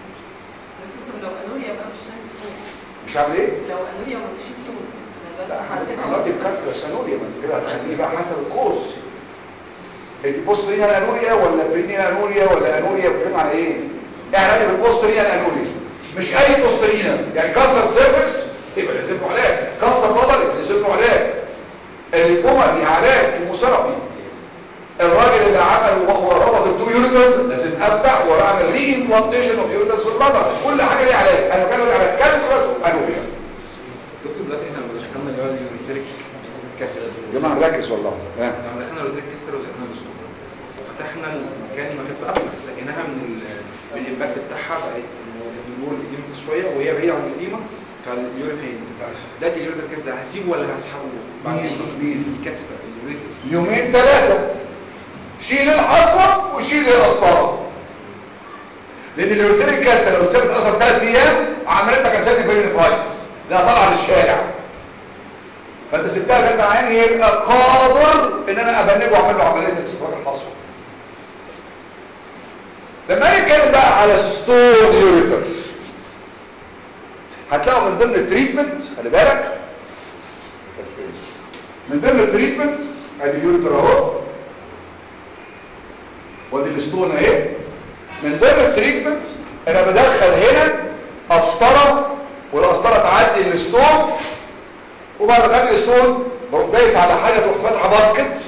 طب لو انوريا بقى مش لازم تكون مش هعمل ايه لو انوريا ما فيش تكون انا لا بس حضرتك عملت الكارت سانوريا ما انت كده هتخليني بقى حسب الكوز انت بوسترينال انوريا ولا برينيال انوريا ولا انوريا بتتكلم على ايه يعني انا بالبوسترينال انوريا مش اي بوسترينال يعني كانسر سيرفكس يبقى لازم له علاج كانسر بطل يبقى لازم له علاج الليمفوما دي علاج كيموثيرابي الراجل اللي عمل وربط التو يونيترز لازم افتح واعمل ري امبلانتيشن اوف يونيترز في البلدر كل حاجه ليها علاج انا بتكلم على كالكولس انوبيا دكتور دلوقتي احنا لما دخلنا اللي هو اليوريتريك كاسر يا جماعه نركز والله ها لما دخلنا اليوريتريك كاسر وزقناها بسهوله وفتحنا المكان ما كانت قافله زقناها من ال- من الامباكت بتاعها بقت النور القديمه شويه وهي بعيده عن القديمه فاليورين هينزل دلوقتي اليوريتريك كاسر ده هسيبه ولا هسحبه؟ مين؟ مين؟ الكاسر اليوريتريك يومين ثلاثة شيل الحصوة وشيل القسطرة لان اليورتيريك كاسة لو سابت اكتر ثلاث ايام عملت لك اساتي بيرينفايتس لا طالعه للشارع فانت سبتها ثلاث عيان يبقى قادر ان انا ابنجه واعمل له عمليه استخراج الحصوه لما نتكلم بقى على ستون يوريتر هتلاقوا من ضمن التريتمنت خلي بالك من ضمن التريتمنت ادي اليوريتر اهو وادي الاسطون اهي من ضمن التريتمنت انا بدخل هنا قسطره والقسطره تعدي الاسطون وبعد ما تعدي الاسطون بروح دايس على حاجه تروح فاتحه باسكت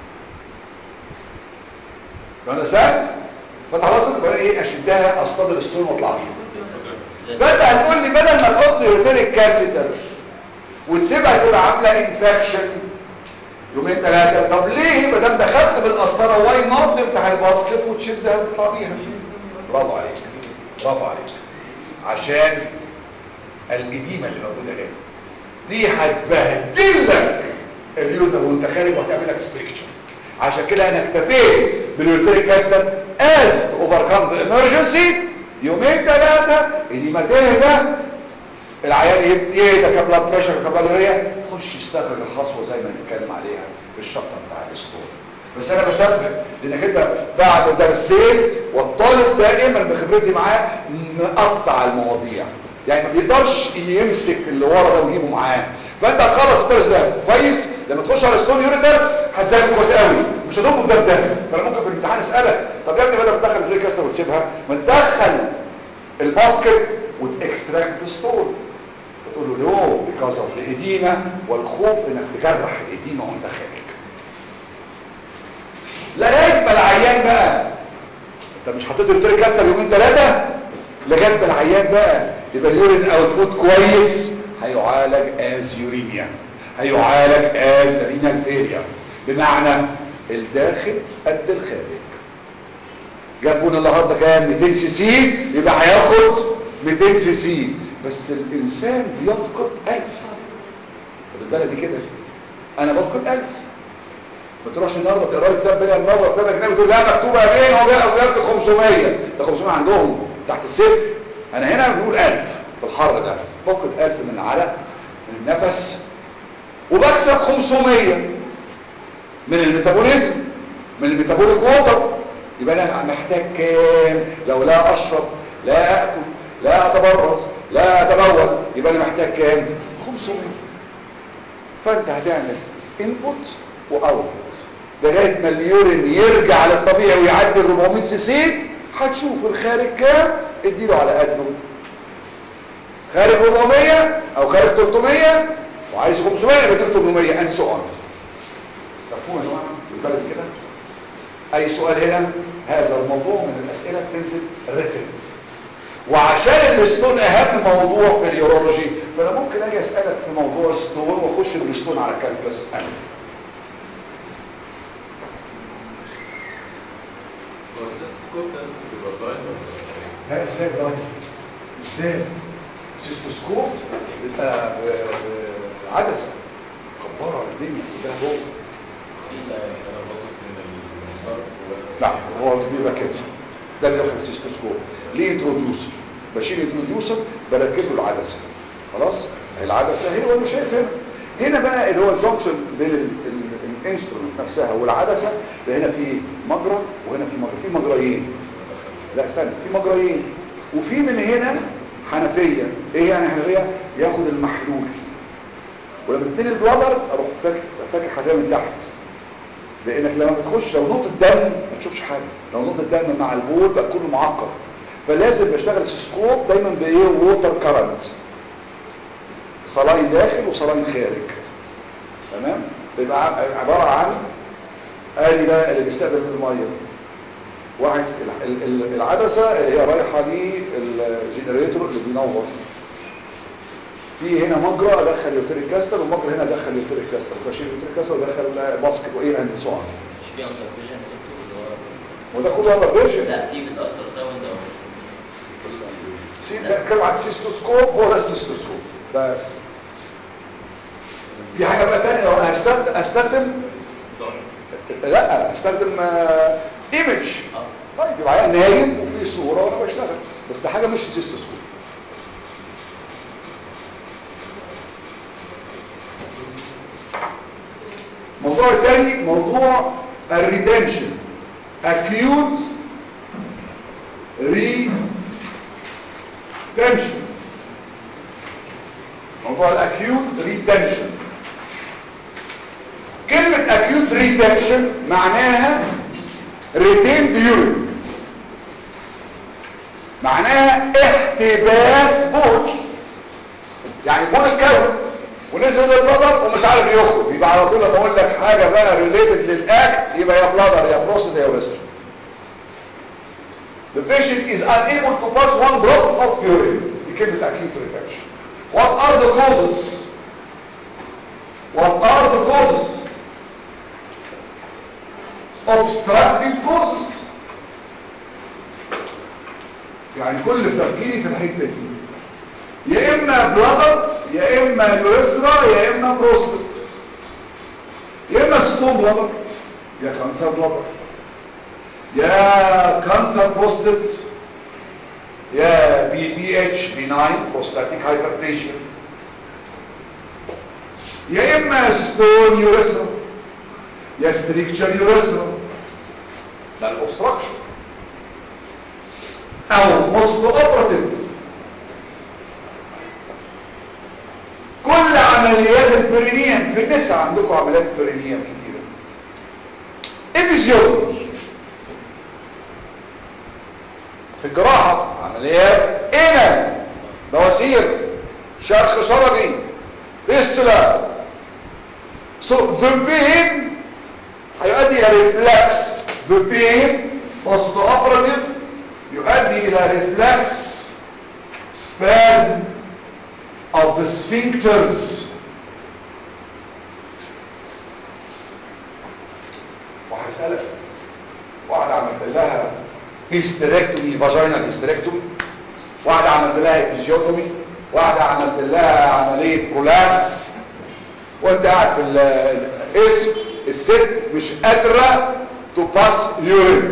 انا سالت فاتحه باسكت وبعدين ايه اشدها اصطاد الاسطون واطلع بيها فانت هتقول لي بدل ما تحط يوريتريك كاسيتر وتسيبها تبقى عامله انفكشن يومين ثلاثه طب ليه ما دام دخلت بالقسطره واي نوت نفتح الباسكت وتشدها وتطلع بيها برافو عليك برافو عليك عشان القديمه اللي موجوده هنا دي هتبهدل لك اليوتر وانت خارج وهتعمل لك ستريكشر عشان كده انا اكتفيت باليورتريك اسيد از اوفركم ذا ايمرجنسي يومين ثلاثه اللي ما تهدى العيان يهدى يهدى كبلاد بريشر كبلاد يوريا خش يستخرج الحصوه زي ما بنتكلم عليها في الشطه بتاع الاسطول بس انا بسبب لانك انت بعد درسين والطالب دائما بخبرتي معاه مقطع المواضيع يعني ما بيقدرش يمسك اللي ورا ده ويجيبه معاه فانت هتخلص الدرس ده كويس لما تخش على ستون يوريتر هتذاكر كويس قوي مش هتقوم قدام ده فانا ممكن في الامتحان اسالك طب يا ابني بدل ما تدخل الفريك كاستر وتسيبها ما تدخل الباسكت وتكستراكت ستون تقول له نو بيكاز اوف الاديمه والخوف انك تجرح الاديمه وانت خارج لغايه ما العيان بقى انت مش حطيت التريك كاستر يومين ثلاثه لغايه ما العيان بقى يبقى اليورين اوتبوت كويس هيعالج از يورينيا هيعالج از رينال فيلير بمعنى الداخل قد الخارج جابونا النهارده كام 200 سي سي يبقى هياخد 200 سي سي بس الانسان بيفقد 1000 بالبلدي كده انا بفقد 1000 ما تروحش النهارده تقرا لي كتاب بلا منور كتاب اجنبي تقول لا مكتوبه 200 هو بيقرا بيكتب 500 ده 500 عندهم تحت الصفر انا هنا بنقول 1000 في الحر ده بفقد 1000 من العرق من النفس وبكسب 500 من الميتابوليزم من الميتابوليك ووتر يبقى انا محتاج كام لو لا اشرب لا اكل لا اتبرز لا اتبول يبقى انا محتاج كام 500 فانت هتعمل انبوت واوتبوت لغايه ما اليورين يرجع للطبيعي ويعدي ال 400 سي سي هتشوف الخارج كام اديله على قده خارج 400 او خارج 300 وعايز 500 يبقى 800 and so on مفهوم يا جماعه البلد كده اي سؤال هنا هذا الموضوع من الاسئله بتنزل ريتن وعشان الستون اهم موضوع في اليورولوجي فانا ممكن اجي اسالك في موضوع ستون واخش بالستون على كالكولس انا هو السيستوسكوب ده بيبقى بلايند ولا لا ازاي برايت ازاي سيستوسكوب بيبقى عدسه كبره الدنيا كلها جوه في انا باصص من المسار لا هو بيبقى كده ده اللي داخل السيستوسكوب ليه انتروديوسر بشيل انتروديوسر بركب له العدسه خلاص العدسه هي هو اللي شايف هنا هنا بقى اللي هو الجنكشن بين الانسترومنت نفسها والعدسه ده هنا في مجرى وهنا في مجرى في مجريين لا استنى في مجريين وفي من هنا حنفيه ايه يعني حنفيه ياخد المحلول ولما تتني البلادر اروح فاكر فاكر حاجه من تحت لانك لما بتخش لو نقطه دم ما تشوفش حاجه لو نقطه دم مع البول بقى كله معقد فلازم بشتغل سكوب دايما بايه ووتر كارنت صلاين داخل وصلاين خارج تمام بيبقى ع- عباره عن ادي ده اللي بيستقبل الميه واحد ال- ال- ال- العدسه اللي هي رايحه للجنريتور اللي بينور في هنا مجرى ادخل يوتيريك كاستر ومجرى هنا ادخل يوتيريك كاستر وبشيل يوتيريك كاستر وادخل باسكت وايه اند سو مش في اندر فيجن اللي هو وده كله هذا فيرجن لا في بالافتر ساوند او سي ده بتكلم على السيستوسكوب هو ده السيستوسكوب بس في حاجه بقى تانية لو انا هستخدم استخدم لا استخدم ايمج اه طيب يبقى عيان نايم وفي صوره وانا بشتغل بس ده حاجه مش سيستوسكوب الموضوع الثاني موضوع الريتنشن acute retention موضوع الاكيوت ريتنشن كلمة acute retention معناها retained urine معناها احتباس بول يعني بول الكون ونزل البلدر ومش عارف يخرج يبقى على طول لما اقول لك حاجه بقى ريليتد للاكل يبقى يا بلادر يا بروستات يا يوريثرا The patient is unable to pass one drop of urine دي كلمه acute retention What are the causes? What are the causes? Obstructive causes يعني كل تفكيري في الحته دي يا اما بلادر يا اما يوريثرا يا اما بروستات يا اما ستون بلادر يا كانسر بلادر يا كانسر بروستات يا بي بي اتش بناين بروستاتيك هايبرتنشن يا اما ستون يوريثرا يا ستريكتشر يوريثرا ده الاوبستراكشن او موست اوبراتيف كل عمليات البرينيم في النساء عندكم عمليات برينيم كتيرة افيزيولوجي في الجراحة عمليات انال بواسير شرخ شرجي فيستولا سو دبين هيؤدي الى ريفلكس دبين بوست اوبراتيف يؤدي الى ريفلكس spasm of the sphincters وهسألك واحدة عملت لها هيستريكتومي فاجينال هيستريكتومي واحدة عملت لها ابيزيوتومي واحدة عملت لها عملية كولابس وانت قاعد في ال- الاسم الست مش قادرة تباس يورين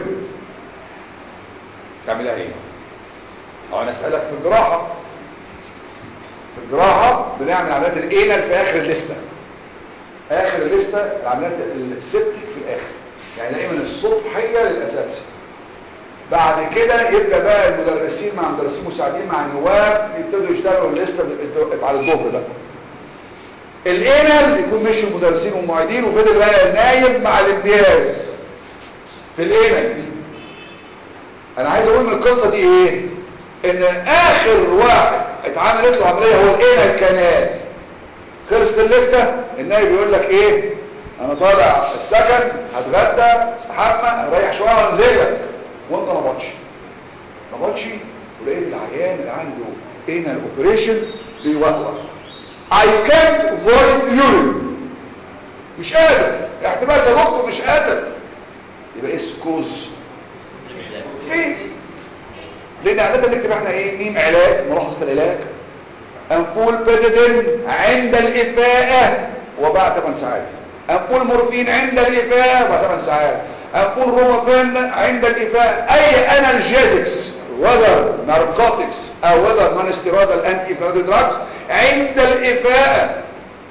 تعملها ايه؟ او انا اسألك في الجراحة في الجراحة بنعمل عمليات الانال في اخر الليستة اخر الليستة العمليات السبتك في الاخر يعني دايما الصبحية للاساتذه بعد كده يبدأ بقى المدرسين مع مدرسين مساعدين مع النواب يبتدوا يشتغلوا الليستة الد- بعد الظهر ده الانال يكون مشوا مدرسين ومعيدين وفضل بقى نايم مع الامتياز في الانال دي انا عايز اقول من القصة دي ايه ان اخر واحد اتعملت له عملية هو الانال كانال خلصت الليستة النايب يقول لك ايه انا طالع السكن هتغدى استحمى اريح شوية وانزل لك وانت نبطش نبطش ولقيت العيان اللي عنده انال اوبريشن بيوقوق I can't void urine مش قادر احتباس يا دكتور مش قادر يبقى ايه السكوز ايه لان عادة نكتب احنا ايه ميم علاج ملاحظة العلاج امبول بيديدين عند الافاءة وبعد 8 ساعات امبول مورفين عند الافاءة وبعد 8 ساعات امبول رومافين عند الافاءة اي انالجيزكس whether narcotics او whether non-steroidal anti-inflammatory drugs عند الافاءة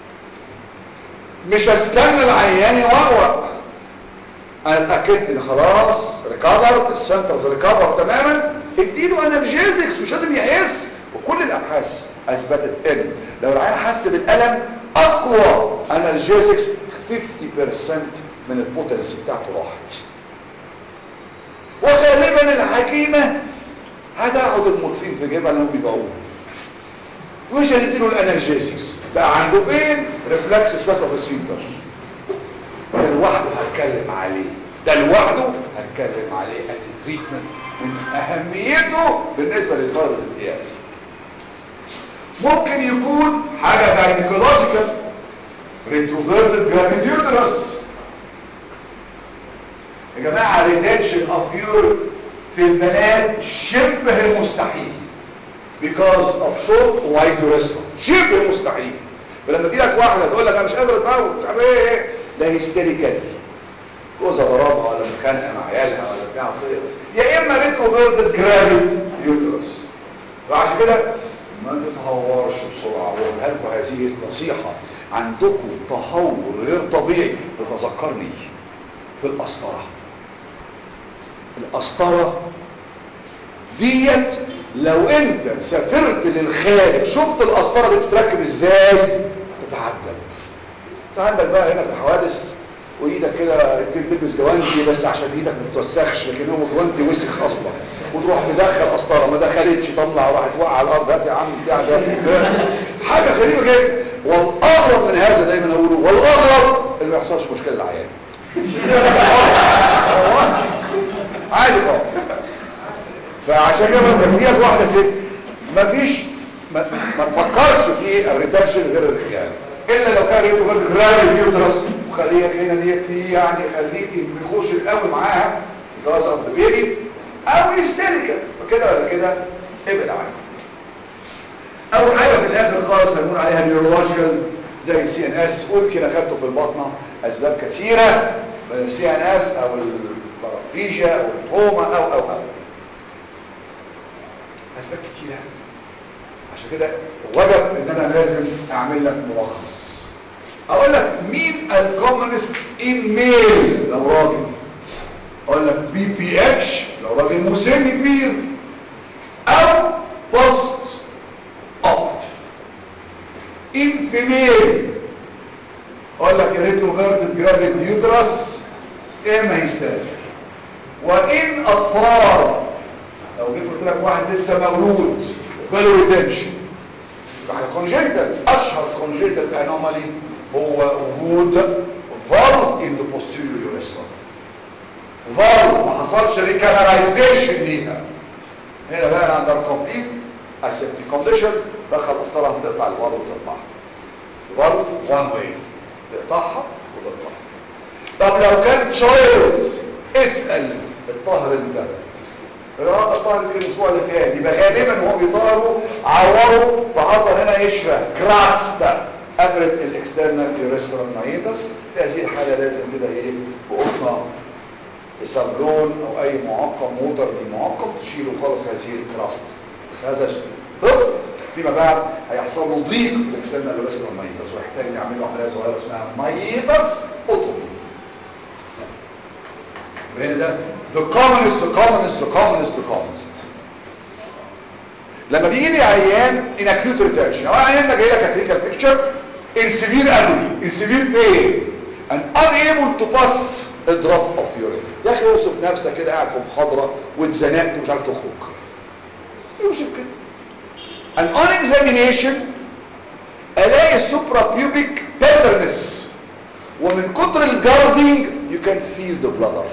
مش هستنى العيان يوقوق انا اتاكدت ان خلاص ريكفر السنترز ريكفر تماما اديله انالجيزكس مش لازم يحس وكل الابحاث اثبتت ان لو العيان حس بالالم اقوى انالجيزكس 50% من البوتنسي بتاعته راحت وغالبا الحكيمه هتاخد المورفين في جيبها لانهم بيبيعوه مش هتديله الانالجيزكس بقى عنده بين ريفلكس سباس اوف سفينتر لوحده هتكلم عليه ده لوحده هتكلم عليه as a treatment من اهميته بالنسبه للفرد الامتياز ممكن يكون حاجه جاينيكولوجيكال ريتروفيرتد جرافيديوترس يا جماعه ريتنشن اوف يور في البنات شبه مستحيل because of short wide urethra شبه مستحيل فلما تيجي لك واحده تقول لك انا مش قادره اتموت مش عارف ايه ايه ده هيستيريكال جوزها ضربها ولا متخانقه مع عيالها ولا بتاع صيت يا اما ريتروفيرتد جرافيد يوترس وعشان كده ما تتهورش بسرعه واقولها لكم هذه النصيحه عندكم تهور غير طبيعي بتذكرني في القسطره القسطره ديت لو انت سافرت للخارج شفت القسطره دي بتتركب ازاي تتعجب انت عندك بقى هنا في الحوادث وايدك كده يمكن تلبس جوانتي بس عشان ايدك ما تتوسخش لكن هو جوانتي وسخ اصلا وتروح مدخل قسطره ما دخلتش طلع وراحت وقع على الارض هات يا عم بتاع ده حاجه غريبه جدا والاغرب من هذا دايما اقوله والاغرب اللي ما يحصلش مشكله للعيان عادي خالص فعشان كده لما تجي لك واحده ست مفيش ما, ما تفكرش في الريدكشن غير الخيانه الا لو كان ريتو غير جرافي يوترس وخليك هنا ديت في يعني خليك بريكوشن قوي معاها جواز اوف ذا بيبي او هيستيريكال فكده ولا كده ابعد عنها اول حاجه في الاخر خالص هنقول عليها نيورولوجيكال زي السي ان اس ويمكن اخدته في البطنه اسباب كثيره السي ان اس او البارافيجيا او الهوما او او او اسباب كتيره عشان كده وجب ان انا لازم اعمل لك ملخص اقول لك مين الكومنست ان ميل لو راجل اقول لك بي بي اتش لو راجل مسن كبير او بوست اوبت ان فيميل اقول لك ريتروفيرتد جرافيد يوترس ايه ما يستاهل وان اطفال لو جيت قلت لك واحد لسه مولود وجاله ريتنشن يبقى كونجنتال اشهر كونجنتال انومالي هو وجود فالف ان ذا posterior urethra فالف ما حصلش ريكاناليزيشن ليها هنا بقى عند الكومبليت اسيبتيك كونديشن دخل قسطره تقطع الفالف وتطلعها فالف وان واي تقطعها وتطلعها طب لو كان تشايلد اسال الطاهر ده الرياضه الطاهر يمكن الاسبوع اللي فات يبقى غالبا هو بيطهروا عوروا فحصل هنا قشره كراست قبلت الاكسترنال يوريسترال مايتس في هذه الحاله لازم كده ايه بقطنه بصابون او اي معقم موتر بالمعقم تشيله خالص هذه الكراست بس هذا ضد فيما بعد هيحصل له ضيق في الاكسترنال يوريسترال مايتس ويحتاج نعمل له عمليه صغيره اسمها مايتس اوتومي هنا ده the commonest the commonest the commonest the commonest لما بيجي لي عيان in acute retention او عيان ده جاي لك clinical picture in severe agony in severe pain and unable to pass a drop of urine يا اخي اوصف نفسك كده قاعد في محاضره واتزنقت ومش عارف تخرج يوصف كده an on examination الاقي السوبرا بيوبيك tenderness ومن كتر الجاردنج you can't feel the bladder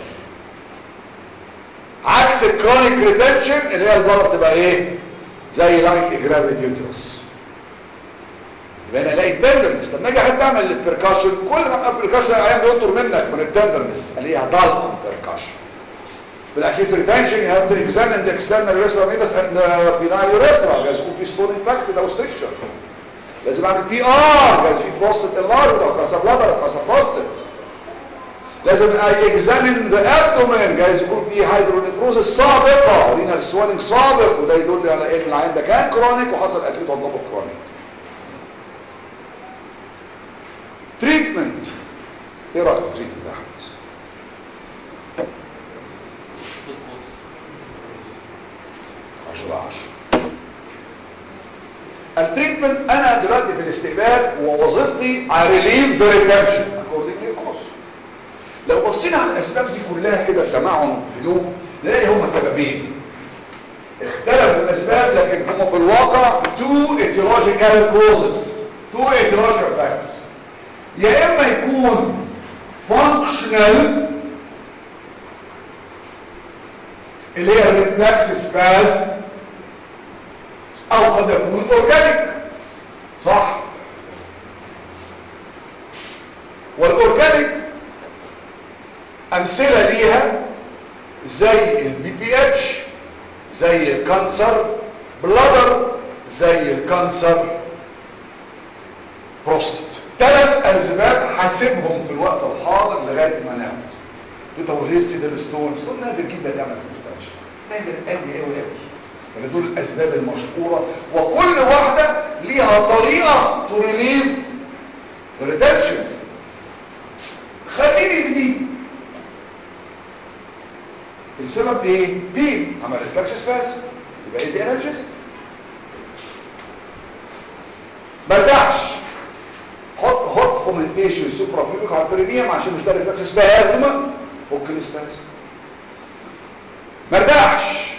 عكس الكرونيك ريتنشن اللي هي البلد تبقى ايه زي لايك جرافيد يوترس يبقى انا الاقي التندرنس لما اجي حد اعمل البركاشن كل ما البركاشن الايام بينطر منك من التندرنس اللي هي ضل بركاشن في الاكيوت ريتنشن يو هاف تو اكزامين ذا اكسترنال يوريثرا ميتس اند بينال يوريثرا لازم يكون في ستون امباكتد او ستريكشر لازم اعمل بي ار لازم في بروستات انلارج او كاسا بلادر او كاسا بروستات لازم اكزامين ذا ابدومين جايز يكون في هيدرونيفروز سابقه رينال سوالينج سابق وده يدل على ان العين ده كان كرونيك وحصل اكيوت ضغط كرونيك تريتمنت ايه رايك في التريتمنت يا احمد عشرة عشرة التريتمنت انا دلوقتي في الاستقبال ووظيفتي I relieve the retention according to course لو بصينا على الاسباب دي كلها كده بجمعهم هدوء نلاقي هما سببين اختلفوا الاسباب لكن هما في الواقع two etiological causes two etiological factors يا اما يكون فانكشنال اللي هي الريفلكس سباز او قد يكون اورجانيك صح والاورجانيك امثله ليها زي البي بي اتش زي الكانسر بلادر زي الكانسر بروستات ثلاث اسباب حاسبهم في الوقت الحاضر لغايه ما نعمل تطوريه سيدل ستون ستون نادر جدا يعمل كونتاج نادر قوي قوي قوي يعني دول الاسباب المشهوره وكل واحده ليها طريقه تريليف ريتنشن خليني في دي السبب ايه دي عمل ريفلكس سباس يبقى ايه دي انرجيز ما ارتاحش حط هوت فومنتيشن سوبرا بيبك على البرينيوم عشان مش ده ريفلكس سبازم فك السبازم ما ارتاحش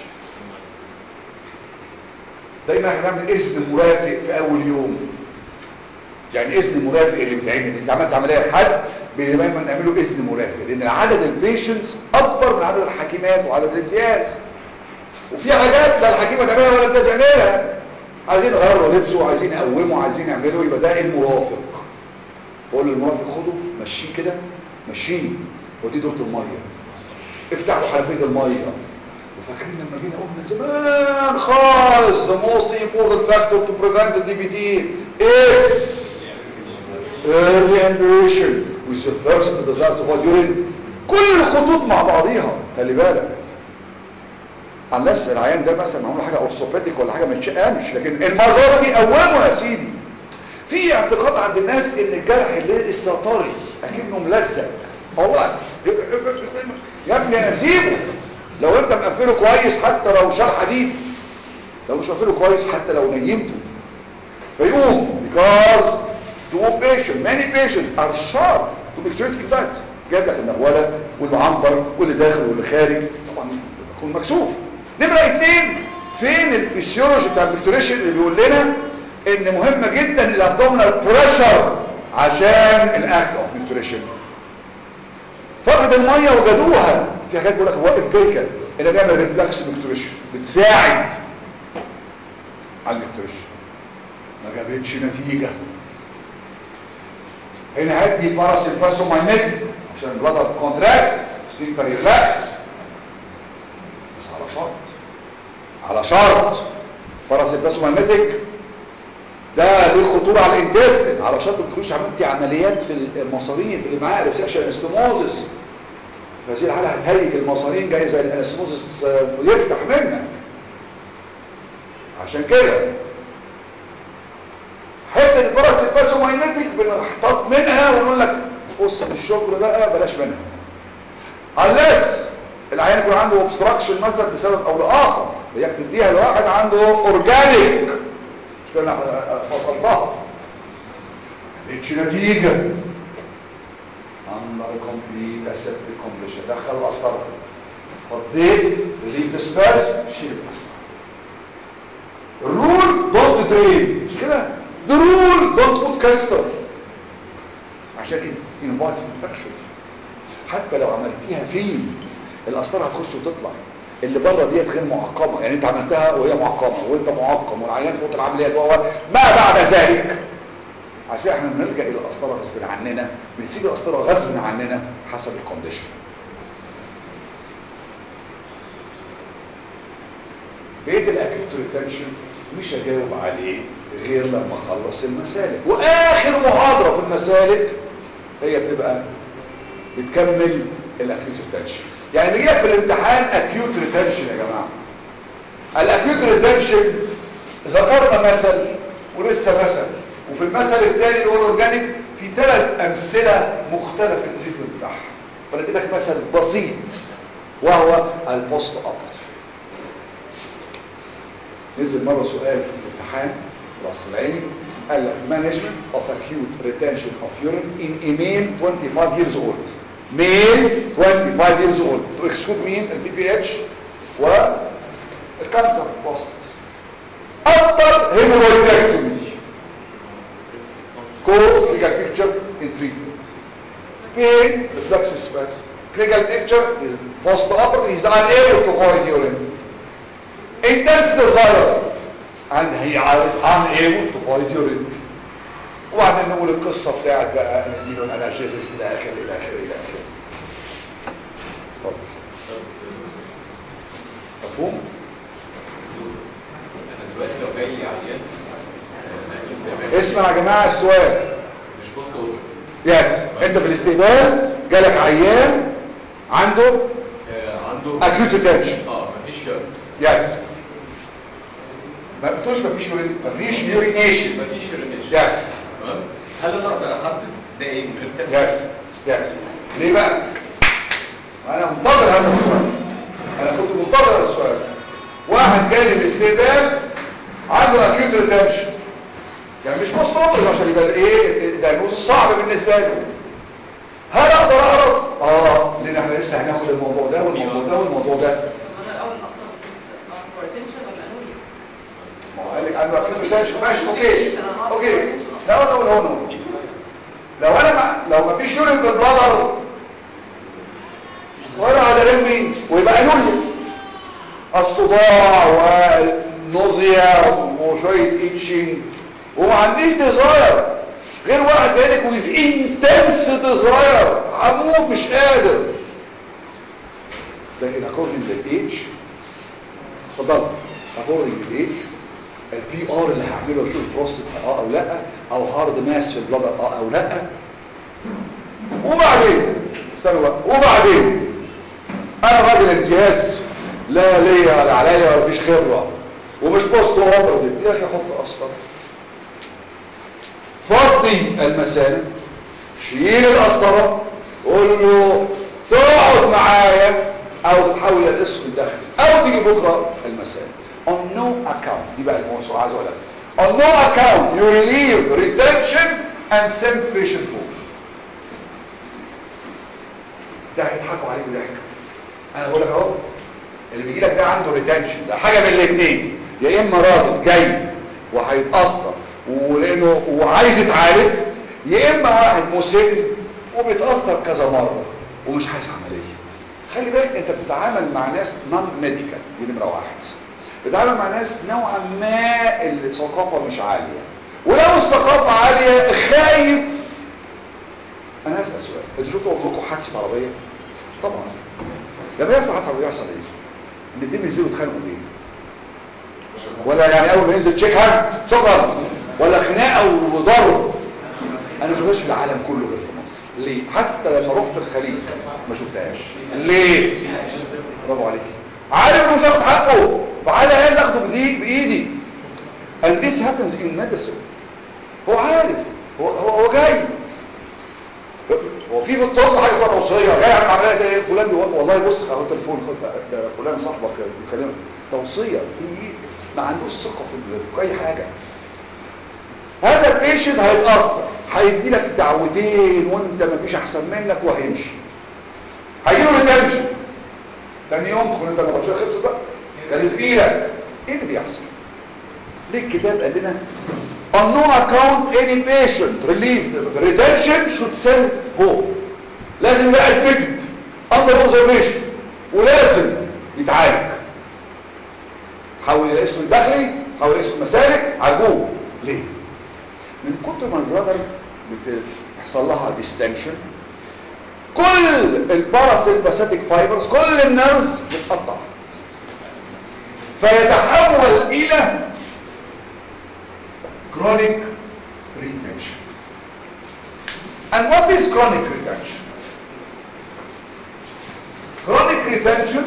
دايما احنا بنعمل اذن مرافق في اول يوم يعني اذن مرافق اللي بتعمل انت عملت عمليه لحد دايما نعمله اذن مرافق لان عدد البيشنتس اكبر من عدد الحكيمات وعدد الامتياز وفي حاجات لا الحكيمه تعملها ولا الامتياز يعملها عايزين يغيروا لبسه عايزين يقوموا عايزين يعملوا يبقى ده المرافق بقول للمرافق خده مشيه كده مشيه ودي دورة الميه افتحوا حنفيه الميه وفاكرين لما جينا قلنا زمان خالص the most important factor to prevent the DVT is early ambition with the first desire to hold urine كل الخطوط مع بعضيها خلي بالك unless العيان ده مثلا معمول حاجه اورثوبيديك ولا حاجه ما تشقامش لكن المزاره دي قومه يا سيدي في اعتقاد عند الناس ان الجرح اللي لسه طري اكنه ملزق والله يا ابني انا سيبه لو انت مقفله كويس حتى لو شال حديد لو مش مقفله كويس حتى لو نيمته فيقوم because two patient many patients are sharp to make sure that جاب لك النغوله والمعنبر واللي داخل واللي خارج طبعا يكون مكسوف نمره اتنين فين الفسيولوجي بتاع البكتوريشن اللي بيقول لنا ان مهمه جدا الابدومينال بريشر عشان الاكت اوف نيوتريشن فقد الميه وجدوها في حاجات بيقول لك واقف كده ان بيعمل ريفلكس نيوتريشن بتساعد على النيوتريشن ما جابتش نتيجه هنا هدي باراسيمباسوماينيتيك عشان البلادر كونتراكت سفنكتر ريلاكس بس على شرط على شرط باراسيمباسوماينيتيك ده ليه خطوره على الانتستين على شرط ما تكونش عملتي عمليات في المصارين اللي معاها ريسكشن انستموزس فهذه الحاله هتهيج المصارين جاي زي الانستموزس ويفتح منك عشان كده حته الباراسيمباسوماينيتيك بنحتاط منها ونقول لك بص في الشغل بقى بلاش منها unless العيان يكون عنده obstruction مثلا بسبب او لاخر هي تديها لواحد عنده اورجانيك مش كده انا فصلتها مش نتيجه اندر كومبليت اسيبتيك كومبليشن دخل القسطره فضيت ريليف سباس شيل القسطره الرول دونت درين مش كده the rule don't put كاستر عشان invites infection حتى لو عملتيها فين القسطره هتخش وتطلع اللي بره ديت غير معقمه يعني انت عملتها وهي معقمه وانت معقم والعيان فوق العمليات وهو ما بعد ذلك عشان احنا بنلجا الى القسطره غصب عننا بنسيب القسطره غصب عننا حسب الكونديشن بقيه الاكيوت ريتنشن مش هجاوب عليه غير لما اخلص المسالك واخر محاضره في المسالك هي بتبقى بتكمل الاكيوت ريتنشن يعني بيجي في الامتحان اكيوت ريتنشن يا جماعه الاكيوت ريتنشن ذكرنا مثل ولسه مثل وفي المثل الثاني اللي هو الاورجانيك في ثلاث امثله مختلفه في التريتمنت بتاعها فانا اديتك مثل بسيط وهو البوست اوبرتيف نزل مره سؤال في الامتحان الاصل العيني قال لك management of acute retention of urine in a male 25 years old male 25 years old to exclude مين البي بي اتش والكانسر بوست after hemorrhoidectomy cause bigger picture in treatment pain, reflex spasm. Clinical picture is post-operative, he's unable to void urine. Intense desire, and he is unable to void urine. وبعدين نقول القصة بتاعت بقى نديله الانالجيزيس الى اخره الى اخره الى اخره. اتفضل. مفهوم؟ انا دلوقتي لو جاي لي عيان آه، استقبال اسمع يا جماعة السؤال مش بوست اوبر يس انت في الاستقبال جالك عيان عنده عنده acute attention اه مفيش يورين يس ما بتقولش مفيش يورين مفيش يورينيشن مفيش يورينيشن يس تمام هل انا اقدر احدد ده ايه من غير كسر؟ يس يس ليه بقى انا منتظر هذا السؤال انا كنت منتظر هذا السؤال واحد جاي الاستقبال عنده acute retention يعني مش مستوطن عشان يبقى ايه الدايجنوز صعب بالنسبه له هل اقدر اعرف اه لان احنا لسه هناخد الموضوع ده والموضوع ده والموضوع ده انا الاول اصلا هايبرتنشن ولا انوريا ما هو قال لك عنده acute retention ماشي اوكي اوكي لا لا لا لا لو انا ما لو ما فيش يورين في البلادر ولا على رمي ويبقى انوريا الصداع والنوزيا وشويه اتشنج وما عنديش ديزاير غير واحد جايلك ويز انتنس ديزاير هموت مش قادر لكن اكوردنج للايدج اتفضل اكوردنج للايدج البي ار اللي هعمله اشوف بروستات اه او لا او هارد ماس في البلادر اه او لا وبعدين استنوا بقى وبعدين انا راجل امتياز لا ليا ولا عليا ولا فيش خبره ومش بوست اوبرتيف يا اخي حط اصلا فضي المسالك شيل القسطره قول له تقعد معايا او تتحول الى الاسم الداخلي او تيجي بكره المسالك on no account دي بقى الموضوع عايز اقولها on no account you relieve retention and send patient home ده هيضحكوا عليك ضحك انا بقول لك اهو اللي بيجي لك ده عنده ريتنشن ده حاجه من الاثنين يا اما راجل جاي وهيتاثر ولانه وعايز يتعالج يا اما واحد مسن وبيتاثر كذا مره ومش عايز عمليه خلي بالك انت بتتعامل مع ناس نون ميديكال دي نمره واحد بتتعامل مع ناس نوعا ما الثقافه مش عاليه ولو الثقافه عاليه خايف انا هسال سؤال انتوا شفتوا عمركم حادثه عربيه طبعا لما يحصل حادثه عربيه يحصل ايه الاثنين بينزلوا يتخانقوا ليه ولا يعني اول ما ينزل تشيك هاند شكرا ولا خناقه وضرب انا ما شفتهاش في العالم كله غير في مصر ليه حتى لما رحت الخليج ما شفتهاش ليه برافو عليك عارف انه مش هاخد حقه فعلى الاقل اخده بايدي بايدي and this happens in medicine هو عارف هو هو, هو جاي هو في في الطب حاجه اسمها توصيه جاي يعمل عمليه زي إيه؟ فلان بيقول والله بص اهو التليفون خد ده- ده فلان صاحبك بيكلمك توصيه في ما عندوش ثقه في في اي حاجه هذا البيشنت هيتاثر هيدي لك دعوتين وانت ما فيش احسن منك وهيمشي هيجي له ريتنشن تاني يوم تكون انت الماتشيه خلصت بقى كان زميلك ايه اللي بيحصل ليه الكتاب قال لنا on no account any patient relieved retention should send home لازم يبقى admitted under observation ولازم يتعالج حول الى اسم الداخلي حول الى اسم مسالك عالجوه ليه من كتر ما البرادر بتحصل لها ديستنشن كل الباراسيمباثيك فايبرز كل النيرفز بتقطع فيتحول الى chronic retention and what is chronic retention chronic retention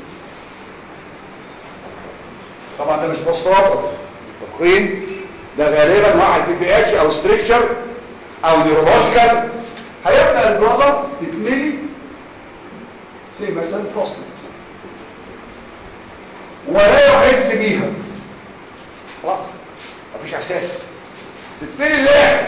طبعا ده مش مستوى التفخيم ده غالبا واحد بي بي اتش او ستريكشر او نيورولوجيكال هيبدا البلادر تتملي زي مثلا بروستات ولا يحس بيها خلاص مفيش احساس تتملي الاخر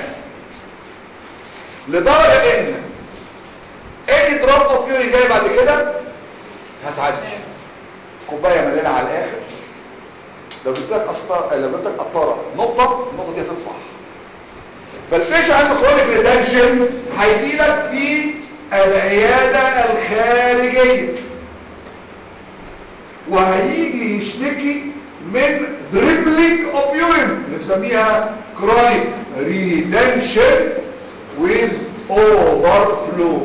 لدرجه ان اي دروب اوف يوري جاي بعد كده هتعدي كوبايه مليانه على الاخر لو جبت لك قسطره لو جبت لك قطاره نقطه النقطه دي هتطفح فالفيش عنده كرونيك ريتنشن هيجي لك في العيادة الخارجية وهيجي يشتكي من دريبلينج اوف يورين اللي بنسميها كرونيك ريتنشن ويز اوفر فلو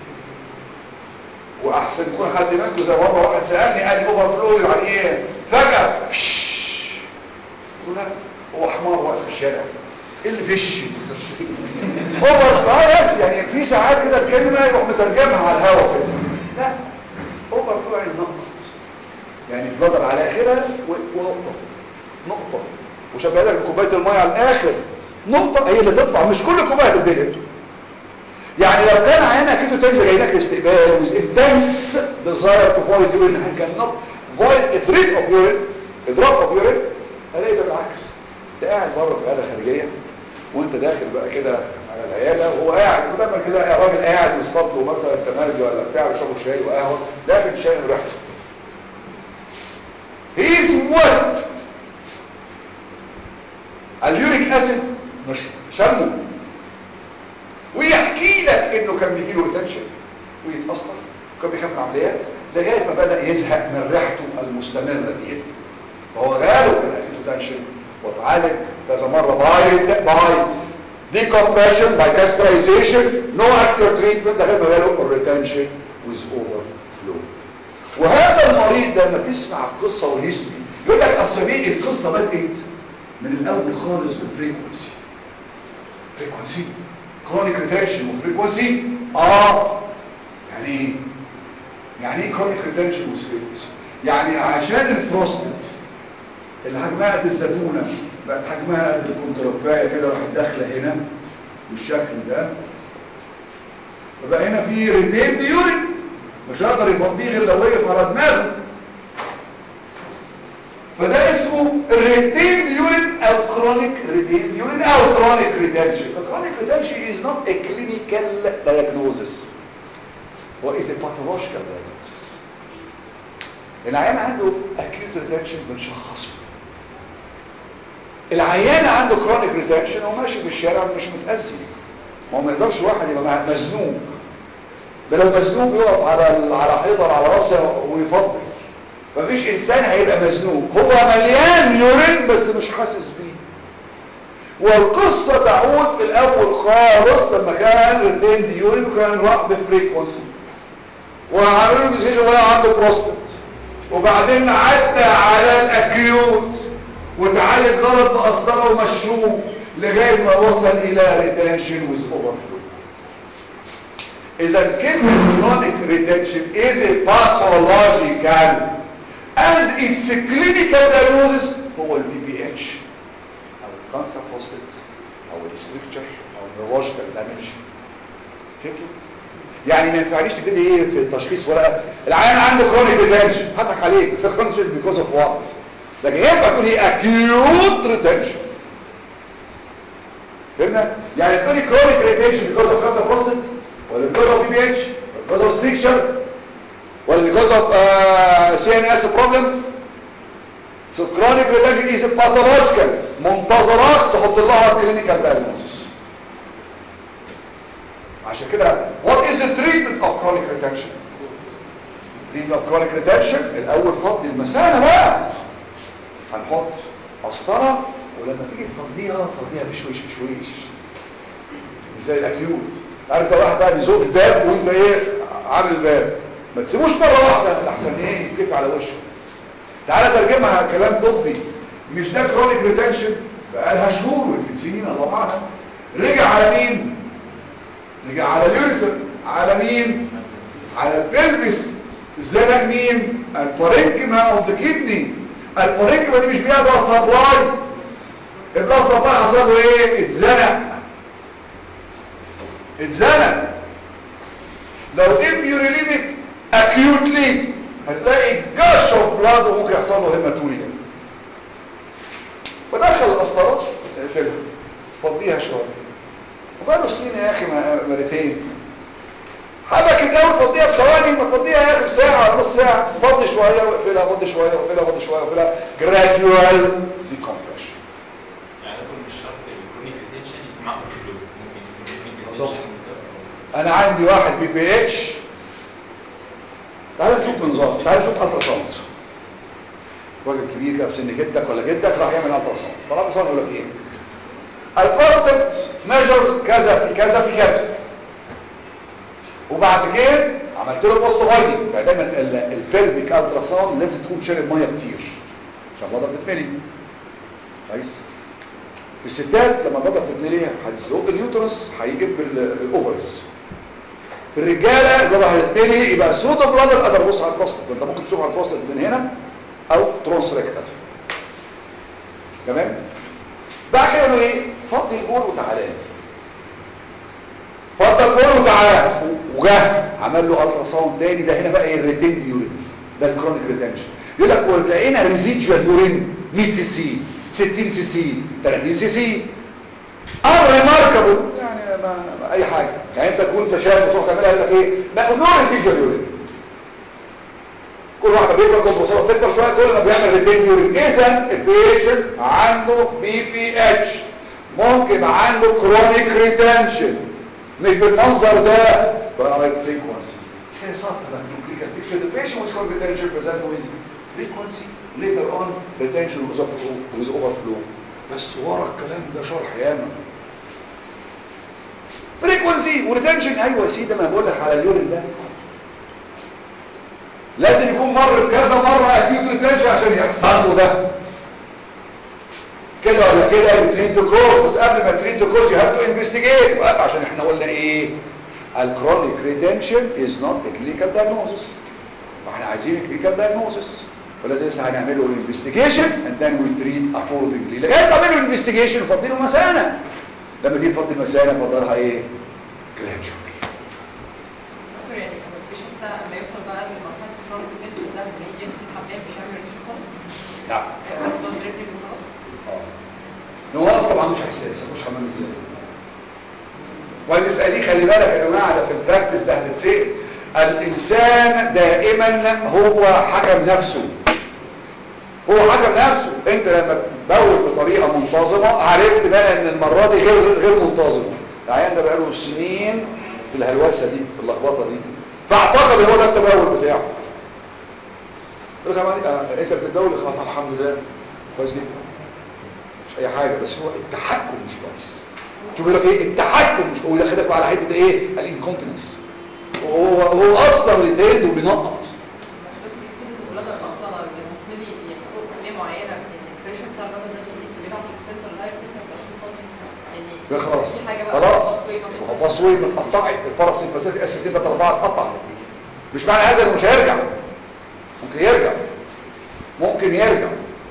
واحسن يكون حد منكم زي مره واحد سالني قال لي اوفر فلو يعني ايه فجاه فش يقول لا هو حمار واقف في الشارع ايه اللي فش اوفر اه يس يعني في ساعات كده الكلمه يروح مترجمها على الهواء كده لا اوفر فلو يعني نقط يعني بلدر على اخرها و- ونقطه نقطه وشبه لك كوبايه الميه على الاخر نقطه هي اللي تطلع مش كل كوبايه تتبلد يعني لو كان عينك كده تاني جاي لك استقبال with intense desire to void urine and cannot void a drip of urine a drop of urine الاقي ده بالعكس ده قاعد بره في عياده خارجيه وانت داخل بقى كده على العياده وهو قاعد ولما كده راجل قاعد مصطاد له مثلا تمرج ولا بتاع بيشرب شاي وقهوه داخل شاي وريحته هيز وات اليوريك اسيد مش شمه ويحكي لك انه كان بيجي له ريتنشن ويتاثر وكان بيخاف من العمليات لغايه ما بدا يزهق من ريحته المستمره ديت فهو جاله من الريتنشن واتعالج كذا مره باي باي decompression by castration no actual treatment لغايه ما جاله الريتنشن with overflow وهذا المريض لما تسمع القصه والهيستوري يقول لك اصل ليه القصه بدات من الاول خالص بالفريكونسي فريكونسي كرونيك ريتنشن وفريكونسي اه يعني ايه يعني ايه كرونيك ريتنشن وفريكونسي يعني عشان البروستات اللي حجمها قد الزيتونه بقت حجمها قد الكونتربايه كده راحت داخله هنا بالشكل ده فبقى هنا في ريتين يورين مش هيقدر يفضيه غير لو وقف على دماغه فده اسمه الريتين يورين او كرونيك ريتين يورين او كرونيك ريتنشن الكرونيك ريتنشن is not a clinical diagnosis هو is a pathological diagnosis العيان عنده acute retention بنشخصه العيان عنده كرونيك ريتنشن هو ماشي في الشارع مش متأذي ما هو ما يقدرش واحد يبقى مزنوق ده لو مزنوق يقف على ال- على حيطه على راسه ويفضل مفيش انسان هيبقى مزنوق هو مليان يورين بس مش حاسس بيه والقصه تعود في الاول خالص لما كان ريتين يورين وكان راح بفريكونسي وعملوا له ديسيجن ولا عنده بروستات وبعدين عدى على الاكيوت وتعالج غلط بقسطره ومشروب لغايه ما وصل الى ريتنشن ويز اوفرفلو اذا كلمه chronic retention is a pathological and its clinical diagnosis هو البي بي اتش او الكانسر بروستات او الستركتشر او النيورولوجيكال دامج فهمتوا يعني ما ينفعنيش تكتبي ايه في التشخيص ورقه العيان عنده كرونيك ريتنشن هضحك عليك ده كرونيك بيكوز اوف وات لكن ينفع تقول ايه اكيوت ريتنشن فهمنا يعني تقولي كرونيك ريتنشن بيكوز اوف كانسر بروستات ولا بيكوز اوف بي بي اتش ولا بيكوز اوف ستركتشر ولا بيكوز اوف سي ان اس بروبلم So chronic retention is a pathological منتظرات تحط لها clinical diagnosis عشان كده what is the treatment of chronic retention treatment of chronic retention الاول فضي المثانه بقى هنحط قسطره ولما تيجي تفضيها فضيها بشويش بشويش مش زي الاكيوت عارف زي واحد بقى بيزق الباب وانت ايه عامل الباب ما تسيبوش مره واحده لحسن ايه يتكف على وشه تعالى ترجمها كلام طبي مش ده كرونيك ريتنشن بقالها شهور ويمكن سنين الله اعلم رجع على مين رجع على اليوريثر على مين على البلفس زنق مين البارينكما اوف ذا كيدني البارينكما دي مش بيها سبلاي البلاد سبلاي حصل له ايه اتزنق اتزنق لو if you relieve it acutely هتلاقي جاش اوف بلاد وممكن يحصل له هيماتوريا ودخل القسطرات اقفلها فضيها شويه وبقاله سنين يا اخي م- مرتين حبكت قوي تفضيها في ثواني ما تفضيها يا اخي في ساعه ولا نص ساعه فضي شويه واقفلها فضي شويه واقفلها فضي شويه واقفلها جراديوال ديكومبريشن يعني يكون مش شرط الكرونيك ريتنشن يكون معاه فلو ممكن يكون بالضبط. كرونيك ريتنشن انا عندي واحد بي بي اتش تعال نشوف منظار تعال نشوف الترا ساوند راجل كبير كده في سن جدك ولا جدك راح يعمل الترا ساوند فالالترا ساوند يقول لك ايه البروستات ميجرز كذا في كذا في كذا وبعد كده عملت له بوست هايدنج يعني دايما الفيلميك الترا ساوند لازم تكون شارب ميه كتير عشان البضه تتملي كويس في الستات لما البضه تتملي هتزق اليوترس هيجيب الاوفرز في الرجاله البضه هتتملي يبقى سودا بلادر اقدر ابص على البروستات انت ممكن تشوف على البروستات من هنا او ترانس ريكتال تمام بعد كده قالوا ايه فضي البول وتعالى لي فضل البول وتعالى وجه عمل له الترا ساوند تاني ده هنا بقى ايه الريتين يورين ده الكرونيك ريتنشن يقول لك ولقينا ريزيدوال يورين 100 سي سي 60 سي سي 30 سي سي امر ريماركابل يعني ما ما اي حاجه يعني انت كنت شايف وتروح تعملها يقول لك ايه لا نو ريزيدوال يورين كل واحد بيكبر كل بصوره تكبر شويه كل ما بيعمل ريتين يورين اذا البيشنت عنده بي بي اتش ممكن عنده كرونيك ريتنشن مش بالمنظر ده بقى فريكونسي هي سطر مكتوب كده picture the patient with chronic retention present with frequency later on retention with overflow with overflow بس ورا الكلام ده شرح ياما فريكونسي وريتنشن ايوه يا سيدي ما انا بقول لك على اليورين ده لازم يكون مر بكذا مره اكيوت ريتنشن عشان يحصل له ده كده ولا كده يتريد كوز بس قبل ما تريد كوز يو هاف تو انفستيجيت عشان احنا قلنا ايه الكرونيك ريتنشن از نوت ا كلينيكال دايجنوستس فاحنا عايزين كلينيكال دايجنوستس فلازم لسه هنعمل له انفستيجيشن اند ذن وي تريت اكوردنجلي لغايه ما نعمل له انفستيجيشن وفضي له مثانه لما تيجي تفضي المثانه فضلها ايه جراديوال دكتور يعني لما البيشنت ده لما يوصل بقى لمرحله الكرونيك ريتنشن ده لما يجي يدخل الحمام مش هيعمل ريتنشن خالص نعم هيبقى اصلا ريتنشن وخلاص اه هو اصلا ما عندوش احساس مش حمام ازاي وهتساليه خلي بالك يا جماعه ده في البراكتس ده هتتسال الانسان دائما هو حكم نفسه هو حكم نفسه انت لما تبول بطريقه منتظمه عرفت بقى ان المره دي غير غير منتظمه العيان ده بقاله سنين في الهلوسه دي في اللخبطه دي فاعتقد هو ده التبول بتاعه يقول لك يا معلم، آه، انت بتتبول خلاص الحمد لله كويس جدا مش اي حاجه بس هو التحكم مش كويس تقول لك ايه التحكم مش هو داخلك على حته ايه الانكونتنس وهو هو اصلا ريتيد وبينقط بس انتوا مش المفروض ان الولاده اصلا لما تبتدي يعني فوق كميه معينه من البريشر بتاع الراجل ده بيبقى في السنتر لايف 26 خالص يعني ده خلاص دي حاجه بقى خلاص تصوير ما بين- التصوير اتقطعت الباراسيمباثيك اسيتين ده اربعه اتقطع مش معنى هذا انه مش هيرجع ممكن يرجع ممكن يرجع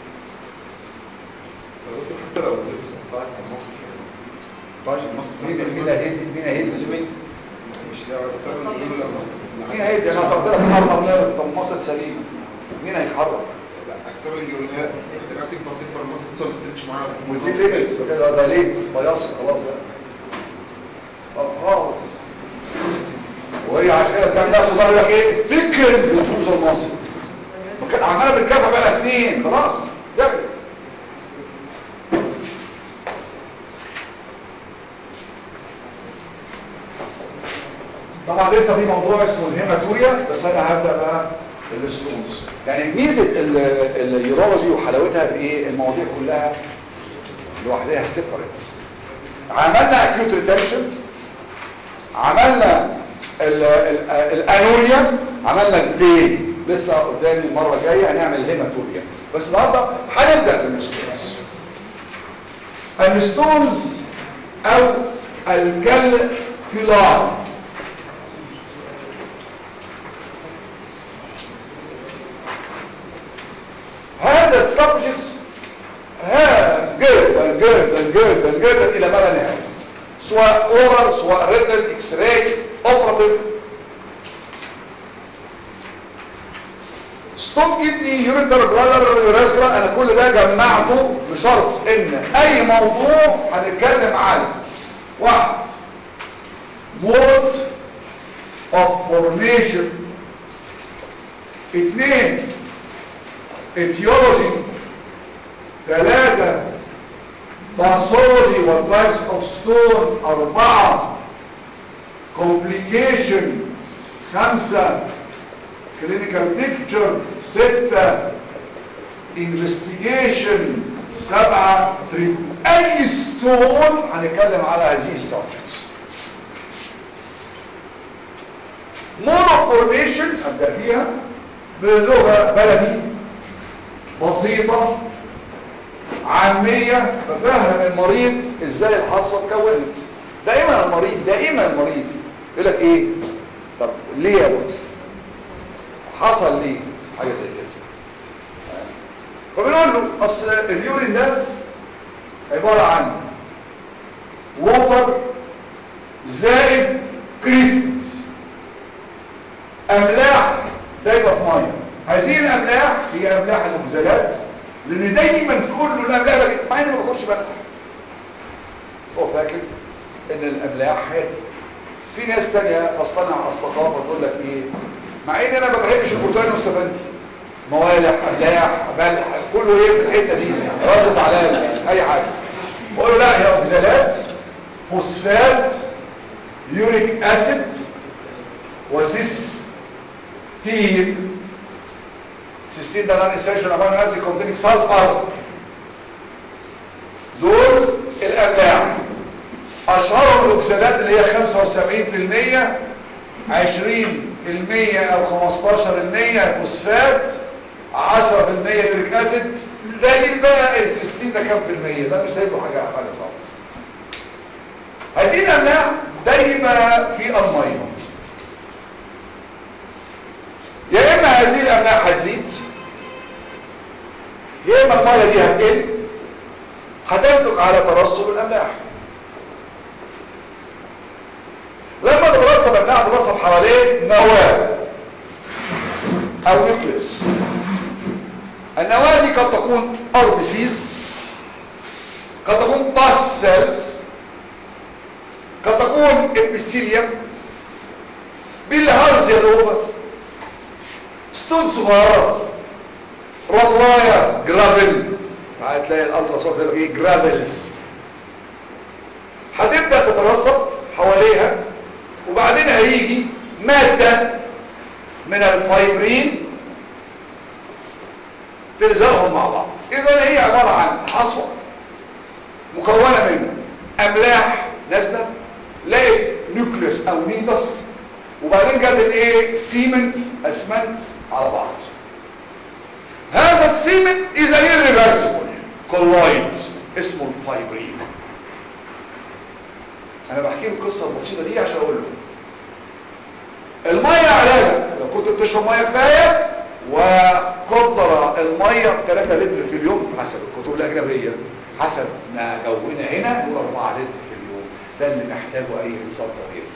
حتى لو اللبس بتاعك كان مصر طيب مين مين هيدي مين هيدي الليميتس مش لو استخدم كل لما مين هيدي انا هحط لك النهارده طب مصل سليم مين هيتحرك لا استخدم اليورينات تبقى تكبر تكبر مصر تصل ستريتش معاها ودي ليميتس كده ده ليت فيصل خلاص بقى طب خالص وهي عشان كده بتعمل نفسه بقى يقول لك ايه فكر الفوز المصري وكانت عماله بتكافح بقى سنين خلاص يعمل طبعا لسه في موضوع اسمه الهيماتوريا بس انا هبدا بقى الستونز يعني ميزه ال- اليورولوجي وحلاوتها في ايه المواضيع كلها لوحدها سيبريتس عملنا اكيوت ريتنشن عملنا ال- ال- الانوريا عملنا البين لسه قدامي المره الجايه هنعمل الهيماتوريا بس النهارده هنبدا بالستونز الستونز او الكالكولار هذا السبجكت ها جدا جدا جدا جدا الى ما لا نهايه سواء اورال سواء ريتل اكس راي اوبراتيف ستوب كدني يوريتر بلادر يوريثرا انا كل ده جمعته بشرط ان اي موضوع هنتكلم عنه واحد mode of formation اثنين etiology ثلاثة باثولوجي والتايبس اوف ستون أربعة complication خمسة clinical picture ستة investigation سبعة treatment. اي ستون هنتكلم على هذه السبجكتس مونوفورميشن ابدا فيها بلغه بلدي بسيطه عاميه بفهم المريض ازاي الحصه اتكونت دائما المريض دائما المريض يقول لك ايه طب ليه يا دكتور حصل ليه حاجه زي كده فبنقول له اصل اليورين ده عباره عن ووتر زائد كريستلز املاح دايبه في ميه هذه الاملاح هي املاح المغزلات لان دايما كل الاملاح ده مع اني ما باكلش بلح هو فاكر ان الاملاح هي في ناس تانية تصطنع الثقافه تقول لك ايه مع ان انا ما بحبش البرتقال والسفندي موالح املاح بلح كله ايه في الحته دي راسه على اي حاجه بقول له لا هي اوكزالات فوسفات يوريك اسيد وسيستين سيستين ده نون اسينشال امينو اسيد كونتيننج سلفر دول الاملاح اشهرهم الاوكسيدات اللي هي 75% 20% او 15% فوسفات 10% يوريك اسيد ده بقى السيستين ده كام في المية ده مش سايب له حاجه حاجه خالص هذه الاملاح دايما في الميه يا اما هذه الاملاح هتزيد يا اما الميه دي هتقل هتنتج على ترسب الاملاح لما تترسب الاملاح تترسب حواليه نواه او نيوكليس النواه دي قد تكون ار بي سيز قد تكون باس سيلز قد تكون ابيثيليوم بالهارزيا الاوفر ستون صغيره رملايه جرافل هتلاقي الالترا صوت يقول ايه جرافلز هتبدا تترسب حواليها وبعدين هيجي ماده من الفايبرين تلزقهم مع بعض اذا هي عباره عن حصوه مكونه من املاح نازله لقيت نيوكليوس او نيدس وبعدين جت الايه سيمنت اسمنت على بعض هذا السيمنت اذا irreversible كولويد اسمه الفايبرين انا بحكي له القصه البسيطه دي عشان اقول له الميه علاجك لو كنت بتشرب ميه كفايه وقدر الميه 3 لتر في اليوم حسب الكتب الاجنبيه حسب ما جونا هنا نقول 4 لتر في اليوم ده اللي محتاجه اي انسان طبيعي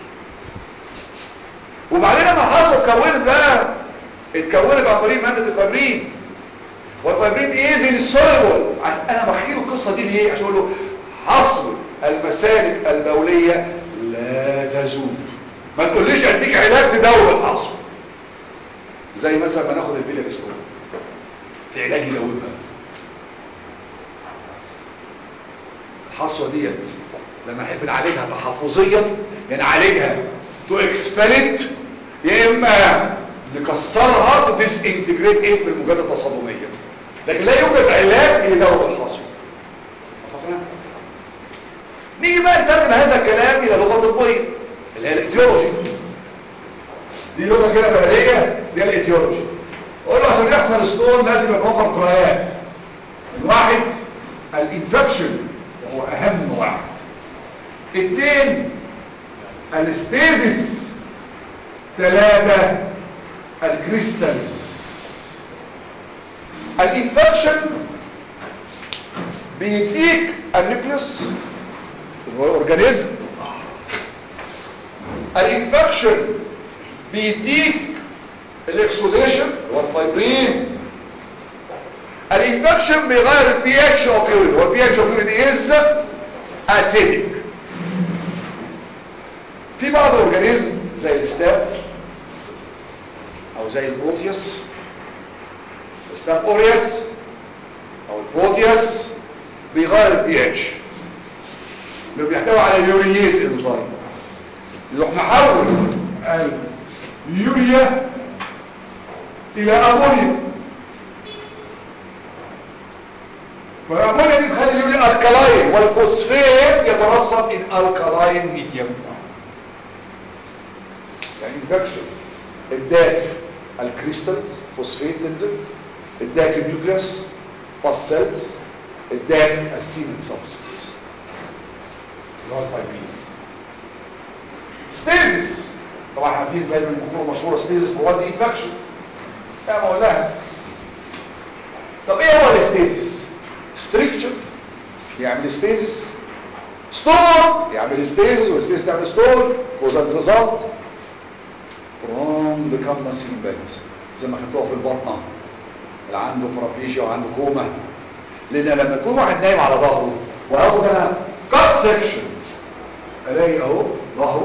وبعدين لما حصل اتكونت بقى اتكونت عن طريق ماده الفابرين والفابرين ايز انسولبل انا بحكي له القصه دي ليه عشان اقول له حصر المسالك البوليه لا تزول ما تقوليش اديك علاج تدور الحصر زي مثلا ما ناخد البيلارستون في علاج يدوبها الحصوه ديت لما نحب نعالجها تحفظيا يعني نعالجها تو اكسبلت يا اما نكسرها تديس انتجريت ايه بالموجات التصادميه لكن لا يوجد علاج يدور الحصوه نيجي بقى نترجم هذا الكلام الى لغه طبيه اللي هي الايديولوجي دي لغه كده بلديه دي الايديولوجي اقول له عشان يحصل ستون لازم يتوفر قرايات الواحد الانفكشن وهو اهم واحد اثنين الستيزس ثلاثة الكريستالز الانفكشن بيديك النيوكليوس اللي هو الاورجانيزم الانفكشن بيديك الاكسوديشن اللي هو الفايبرين الانفكشن بيغير البي اتش اوف يورين هو البي اتش اوف يورين از اسيدك في بعض الاورجانيزم زي الستاف او زي البروتيوس ستاف اوريوس او البروتيوس بيغير البي اتش اللي بيحتوي على اليورييز انزيم يروح محول اليوريا الى امونيا فالامونيا دي تخلي اليوريا الكلاين والفوسفات يترسب ان الكلاين ميديوم يعني انفكشن اداك الكريستالز فوسفات تنزل اداك النيوكليوس فاسيلز اداك السيمنت سبستنس اللي هو الفايبرين ستيزس طبعا احنا عارفين دايما المقوله المشهوره ستيزس بروفايدز انفكشن يا مولانا طب ايه هو الستيزس ستريكتشر يعمل ستيزس ستور يعمل ستيزس والستيزس تعمل ستور وذات ريزلت from the common beds زي ما خدوها في البطنه اللي عنده بارابليجيا وعنده كوما لان لما يكون واحد نايم على ظهره واخد انا كات سكشن الاقي اهو ظهره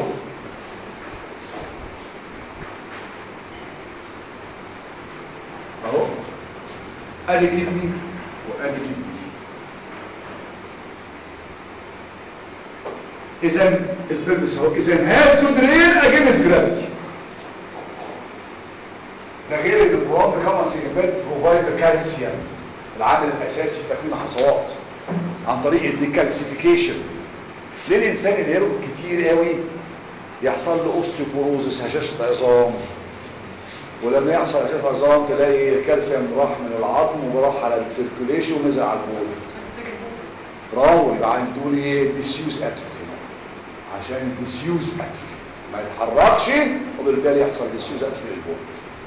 اهو ادي كدني وادي كدني اذا البيربس اهو اذا هاز تو درين اجينست جرافيتي ده غير ان البروم بكمان سيجمنت بروفايد كالسيوم العامل الاساسي في تكوين حصوات عن طريق الديكالسيفيكيشن ليه الانسان اللي يرقد كتير قوي يحصل له اوستيوبوروزس هشاشه عظام ولما يحصل هشاشه عظام تلاقي الكالسيوم راح من العظم وراح على السيركوليشن ونزل على البول برافو يبقى عندي تقول ايه ديسيوز اتروفي عشان الديسيوز اتروفي ما يتحركش وبالتالي يحصل ديسيوز اتروفي للبول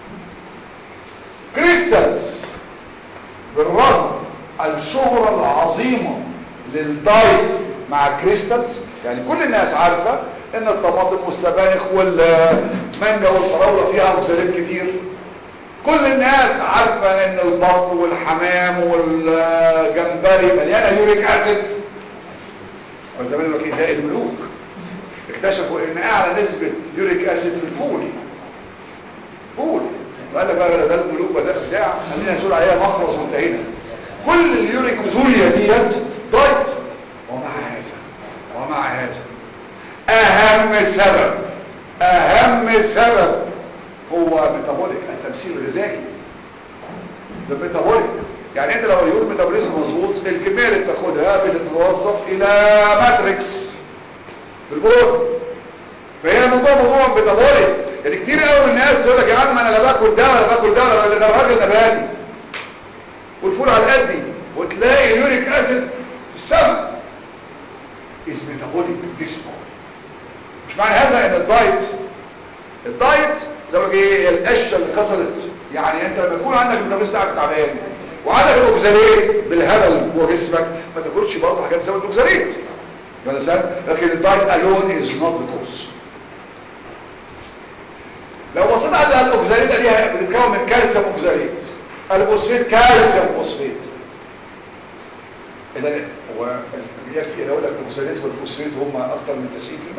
كريستالز بالرغم الشهرة العظيمة للدايت مع كريستالز يعني كل الناس عارفة ان الطماطم والسبانخ والمانجا والفراولة فيها اوكسالات كتير كل الناس عارفة ان البط والحمام والجمبري مليانة يوريك اسيد وزمان يقول لك ده الملوك اكتشفوا ان اعلى نسبة يوريك اسيد في الفول فول وقال لك بقى ده الملوك وده بتاع خلينا نقول عليها مخلص وانتهينا كل اليوريكوزوريا ديت دايت ومع هذا ومع هذا اهم سبب اهم سبب هو ميتابوليك التمثيل الغذائي ده ميتابوليك يعني انت لو اليور ميتابوليزم مظبوط الكميه اللي بتاخدها بتتوظف الى ماتريكس في البول فهي الموضوع موضوع ميتابوليك يعني كتير قوي من الناس يقول لك يا عم انا لا باكل ده ولا باكل ده ولا ده راجل نباتي والفول على قدي وتلاقي اليوريك اسيد في السماء از ميتابوليك جسمه مش معنى هذا ان الدايت الدايت زي ما ايه القشه اللي كسرت يعني انت لما يكون عندك الميتابوليزم بتاعك تعبان وعندك الاوكساليت بالهبل جوه جسمك ما تاكلش برضه حاجات زي الاوكساليت لكن الدايت الون از نوت ذا كوز لو بصيت على الاوكساليت دي بتتكون من كالسيوم اوكساليت الفوسفيت كالسيوم فوسفيت اذا هو يكفي لو لك الاوكساليت والفوسفيت هم اكثر من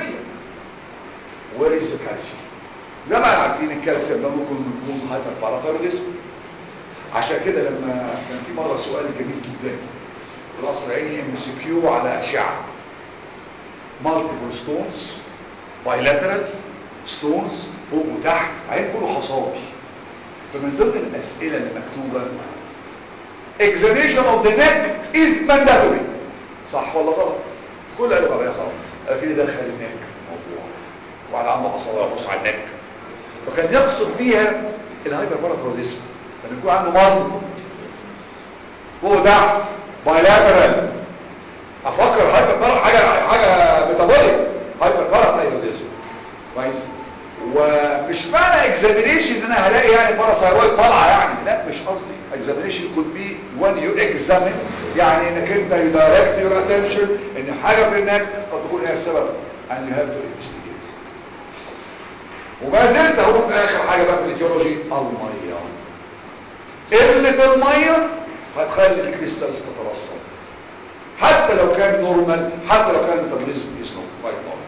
90% وير از الكالسيوم زي ما عارفين الكالسيوم ده ممكن يكون هايبر باراثايروديزم عشان كده لما كان في مره سؤال جميل جدا في القصر العيني ام سي كيو على اشعه مالتيبل ستونز بايلاترال ستونز فوق وتحت عين كله حصاوي فمن ضمن الاسئله اللي مكتوبه examination of the neck is mandatory صح ولا غلط كل قالوا عليها خلاص في دخل النك موضوع واحد عنده حصاوي يبص على النك فكان يقصد بيها الهايبر باراثايروديزم لما يكون عنده مرض فوق تحت بايلاترال افكر هايبر بارا حاجه حاجه ميتابوليك هايبر باراثايروديزم كويس ومش معنى اكزامينيشن ان انا هلاقي يعني باراسايرويد طالعه يعني لا مش قصدي اكزامينيشن could be when you examine يعني انك انت you direct your attention ان حاجه في النك قد تكون هي السبب and you have to investigate وما زلت اهو في اخر حاجه بقى في الايديولوجي الميه قله الميه هتخلي الكريستالز تترسب حتى لو كان نورمال حتى لو كان الميتابوليزم از نوت كويس نورمال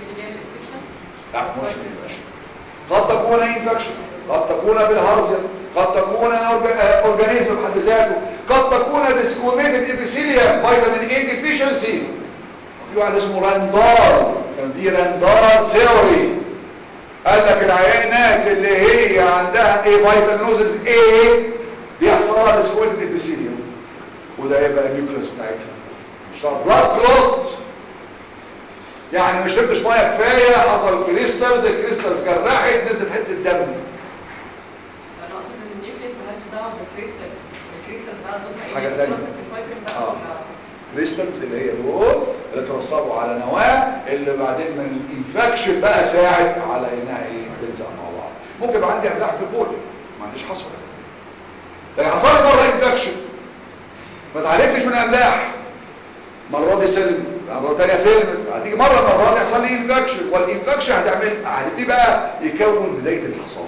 لا مش انفكشن قد تكون انفكشن قد تكون بالهرزل قد تكون اورجانيزم بحد ذاته قد تكون ديسكوميتد ابيثيليوم فيتامين اي ديفيشنسي في واحد اسمه راندال كان في راندال ثيوري قال لك العيان ناس اللي هي عندها ايه فيتامينوزز ايه بيحصل لها ديسكوميتد ابيثيليوم وده يبقى النيوكليس بتاعتها مش بلاد كلوت يعني مش شربتش ميه كفايه حصل كريستالز الكريستالز جرحت نزلت حته دم انا اقصد ان النيوكليس مالهاش دعوه بالكريستالز الكريستالز بقى دول ايه حاجة تانية. بلس الفايبرين بقى آه. ولا كريستالز اللي هي دول اللي اترسبوا على نواه اللي بعدين من الانفكشن بقى ساعد على انها ايه تلزق مع بعض ممكن يبقى عندي املاح في البول ما عنديش حصوه لكن حصل لي مره انفكشن ما اتعالجتش من املاح مره دي سلم مره ثانيه سلمت هتيجي مره مره دي يحصل لي انفكشن والانفكشن هتعمل هتبتدي بقى يكون بدايه الحصاد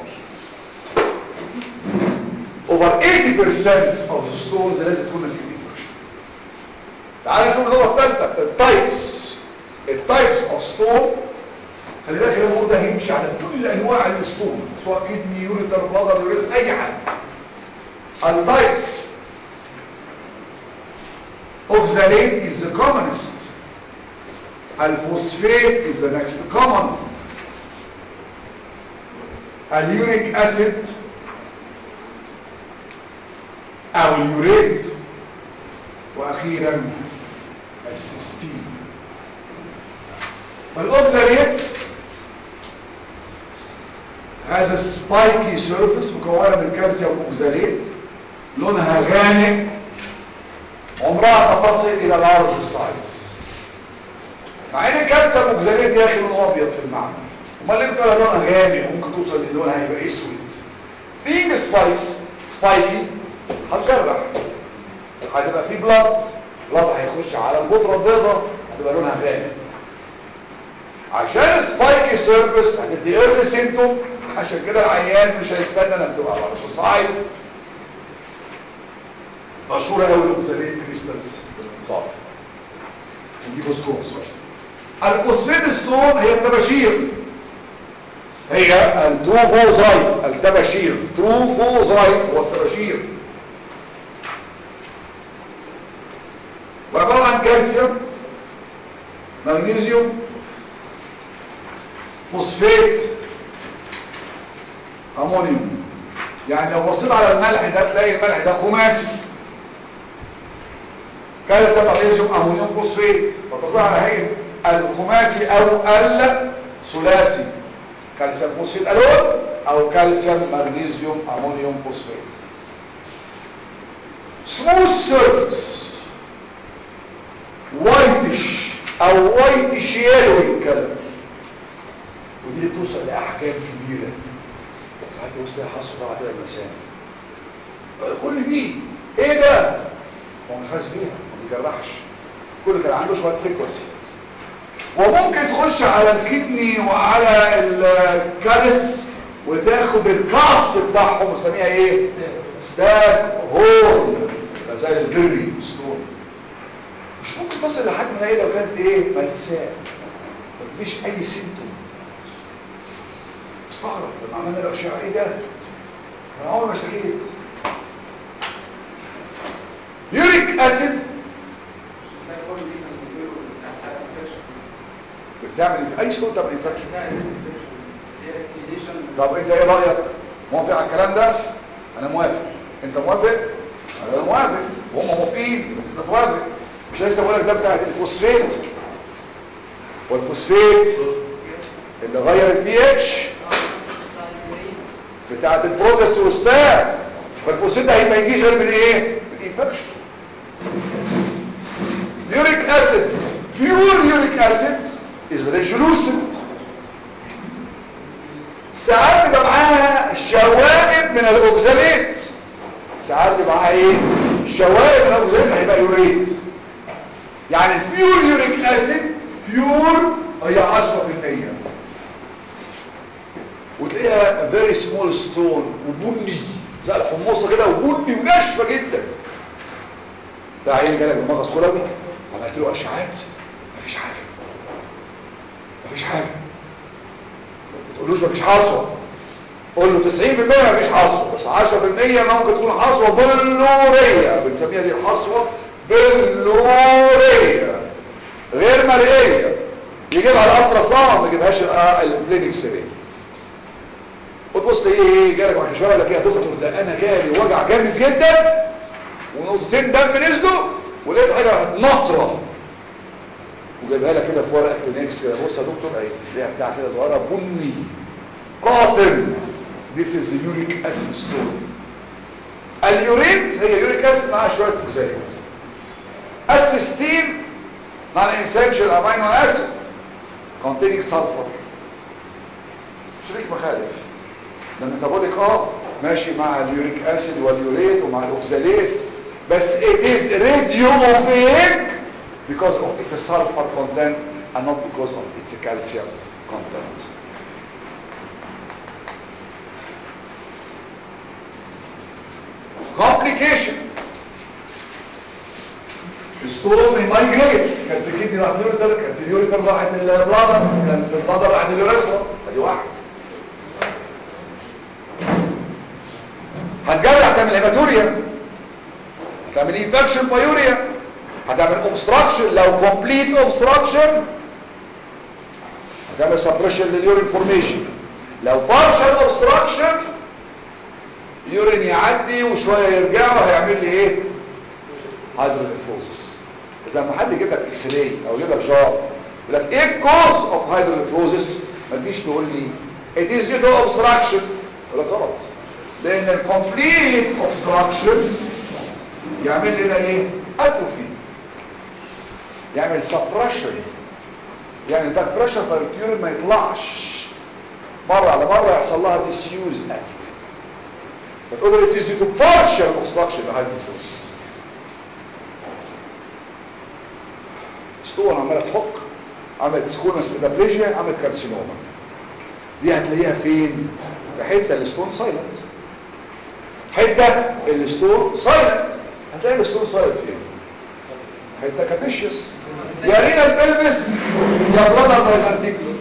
over 80% of the stones لازم تكون نتيجه انفكشن تعال نشوف النقطه الثالثه التايبس التايبس اوف ستون خلي بالك الامر ده هيمشي على كل انواع الستون سواء كدني يوريتر بلادر يوريس اي حاجه التايبس oxalate is the commonest الفوسفات is the next common اليوريك acid او اليوريت واخيرا السيستين الاوكزاليت has a spiky surface مكونة من كالسيوم اوكزاليت لونها غامق عمرها ما تصل الى لارج سايز مع ان الكالسيوم اوكزاليت يا اخي لونه ابيض في المعمل امال ليه بتقول لونها غامق ممكن توصل للونها هيبقى اسود being سبايس سبايكي هتجرح هتبقى في بلاد بلاد هيخش على البودره البيضاء هتبقى لونها غامق عشان سبايكي سيرفيس هتدي ايرلي سيمتوم عشان كده العيان مش هيستنى لما تبقى على رش سايز مشهوره قوي الاوكساليت كريستالز صار دي بوسكون صار الفوسفيد ستون هي الطباشير هي التروفوزايت التباشير تروفوزايت هو الطباشير وعبارة عن كالسيوم مغنيسيوم فوسفات امونيوم يعني لو بصيت على الملح ده تلاقي الملح ده خماسي كالسيوم مغنيسيوم امونيوم فوسفات فتطلع على هيئه الخماسي او الثلاثي كالسيوم فوسفات الون او كالسيوم مغنيسيوم امونيوم فوسفات smooth surface وايتش او وايتش يلو الكلام ودي توصل لاحجام كبيره ساعات توصل حصر طبعا كده المسام كل دي ايه ده هو مش حاسس بيها ما بيجرحش كل كان عنده شويه فريكونسي وممكن تخش على الكدني وعلى الكالس وتاخد الكاست بتاعهم وسميها ايه ستاك هورن زي البيري ستون مش ممكن تصل لحجم ايه لو كانت ايه ملساء ما تجيش اي سيمتوم استغرب لما عملنا الاشعه ايه ده انا عمري ما اشتكيت يوريك اسيد بتعمل في اي ستون تعمل انفكشن طب انت ايه رايك موافق على الكلام ده انا موافق انت موافق انا موافق وهم موافقين انت موافق مش لسه بقول لك ده بتاع الفوسفات والفوسفات اللي غير البي اتش بتاعت البروجستروستات فالفوسفات ده ما يجيش غير من ايه من انفكشن يوريك اسيد بيور يوريك اسيد از ريجلوسنت ساعات بيبقى معاها شوائب من الاوكزاليت ساعات بيبقى معاها ايه شوائب من الاوكزاليت هيبقى يوريت يعني البيور يوريك اسيد بيور هي 10% وتلاقيها فيري سمول ستون وبني زي الحمصه كده وبني وناشفه جدا ده عيني جالك بمغص كلوي عملت له اشعاعات مفيش حاجه مفيش حاجه ما تقولوش مفيش حصوه قول له 90% مفيش حصوه بس 10% ممكن تكون حصوه بلوريه بنسميها دي الحصوه بلوريه غير مرئيه يجيبها الالترا ساوند ما يجيبهاش البلينك سيري وتبص ايه ايه جالك بعد شويه لك يا دكتور ده انا جالي وجع جامد جدا ونقطتين دم نزلوا ولقيت حاجه راحت نطره وجايبها لك كده في ورقه كلينكس كده بص يا دكتور اهي ليها بتاع كده صغيره بني قاتل This is the uric acid story اليورين هي يوريك اسيد مع شويه اوكسالات السيستين مع الانسنشال امينو اسيد containing sulfur شريك مخالف ده ميتابوليك اه ماشي مع اليوريك اسيد واليوريت ومع الاوكسالات بس it is radiopaque because of its sulfur content and not because of its calcium content complication الستون مايجريت كان في كدني راح اليوريتر كان في اليوريتر راحت البلادر كان في البلادر راحت اليوريثرا ادي واحد هتجرح تعمل هيماتوريا هتعمل انفكشن بايوريا هتعمل اوبستراكشن لو كومبليت اوبستراكشن هتعمل سبريشن لليورين فورميشن لو بارشل اوبستراكشن يورين يعدي وشويه يرجع وهيعمل لي ايه هيدروليفروزس اذا ما حد يجيب لك اكس راي او يجيب لك جار يقول لك ايه الكوز اوف هيدروليفروزس ما تجيش تقول لي it is due to obstruction يقول لك غلط لان الكومبليت اوبستراكشن يعمل لنا ايه اتروفي يعمل سبريشن يعني ده بريشر فالكيورين ما يطلعش مره على مره يحصل لها ديسيوز اتروفي فتقول له it is due to partial obstruction of hydrophrosis اسطوانه عماله تحك عملت سكونس ميتابليجيا عملت كارسينوما دي هتلاقيها فين في حته الستون سايلنت حته الستون سايلنت هتلاقي الستون سايلنت فين حته كابيشيوس يا رينا البلبس يا بلادر دايفرتيكولو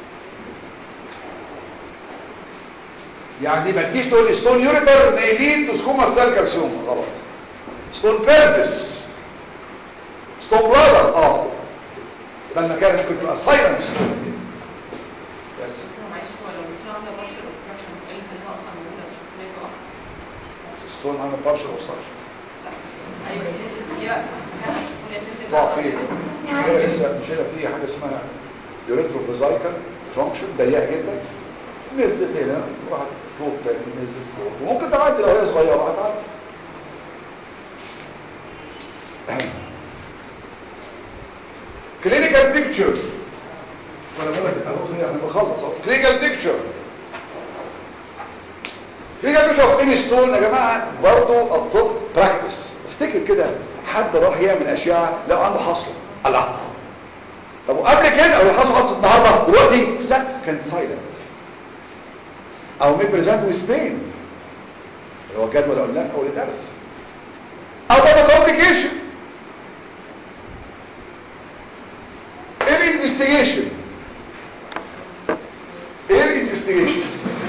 يعني ما تجيش تقول ستون يوريتر ميلين تسكوما سيل كارسينوما غلط ستون بلبس ستون بلادر اه يبقى المكان ممكن تبقى سايلنت ستون بس معلش هو لو في عندها بشر اوبستراكشن ايه اللي خليها اصلا موجوده مش هتلاقي تقع ستون عامل بارشل اوبستراكشن ايوه هي هي وهي بتنزل ضاع فين مش كده لسه مش هنا في حاجه اسمها يوريتروفيزايكال جونكشن ضيقه جدا نزلت هنا راحت فوق تاني نزلت فوق وممكن تعدي لو هي صغيره هتعدي كلينيكال بيكتشر وانا بقول لك اهو يعني بخلص اهو كلينيكال بيكتشر كلينيكال بيكتشر اوف اني ستون يا جماعه برضه الطب براكتس افتكر كده حد راح يعمل اشعه لو عنده حصوه الله طب وقبل كده او الحصوه حصلت النهارده دلوقتي لا كانت سايلنت او مين بريزنت ويز بين اللي هو الجدول اللي قلناه او الدرس او ده كومبليكيشن ايه الانفستيجيشن ايه الانفستيجيشن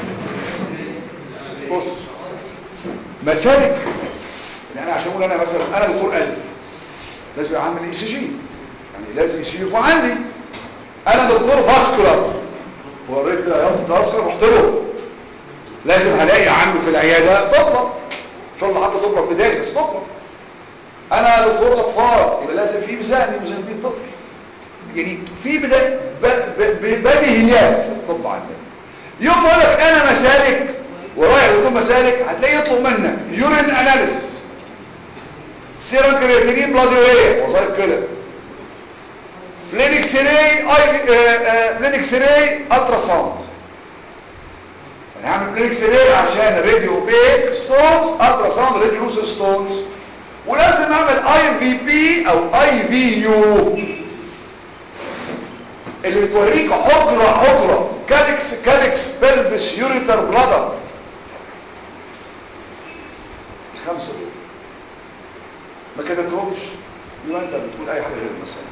بص مسالك يعني انا عشان اقول انا مثلا انا دكتور قلب لازم اعمل اي سي جي يعني لازم اي سي جي يكون عندي انا دكتور فاسكولار وريت عيادة الفاسكولار رحت له لازم هلاقي عنده في العياده دكتور ان شاء الله حتى دكتور بدالي بس دكتور انا دكتور اطفال يبقى لازم في ميزان ميزان بيه الطفل يعني في بدا بديهيات في الطب عندنا يوم يقول لك انا مسالك ورايح لدكتور مسالك هتلاقيه يطلب منك يورين اناليسيس سيرم كرياتينين بلاديوريا وظائف كده بلينكس راي اي بلينكس راي الترا ساوند هنعمل بلينكس راي عشان راديو بيك ستونز الترا ساوند ريديوس ستونز ولازم نعمل اي في بي او اي في يو اللي بتوريك حجرة حجرة كالكس كالكس بلبس يوريتر بلادر الخمسة دول ما كتبتهمش يبقى انت بتقول اي حاجة غير المسألة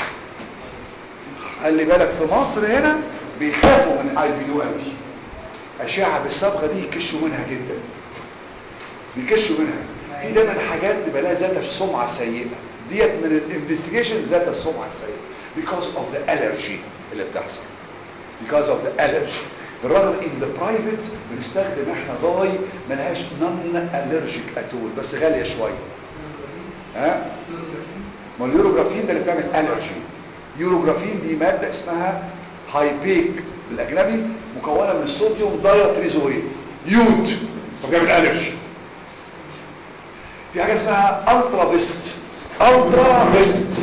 خلي بالك في مصر هنا بيخافوا من اي في يو قوي اشعه بالصبغه دي يكشوا منها جدا بيكشوا منها في دايما حاجات بلاقي ذات السمعه السيئه ديت من الانفستيجيشن ذات السمعه السيئه because of the allergy اللي بتحصل because of the allergy بالرغم ان the private بنستخدم احنا ضاي ملهاش non allergic اتول بس غاليه شويه ها ما اليوروجرافين ده اللي بتعمل الرجي يوروجرافين دي ماده اسمها هايبيك بالاجنبي مكونه من الصوديوم دايتريزويد يود فبيعمل الرجي في حاجه اسمها الترا فيست الترا فيست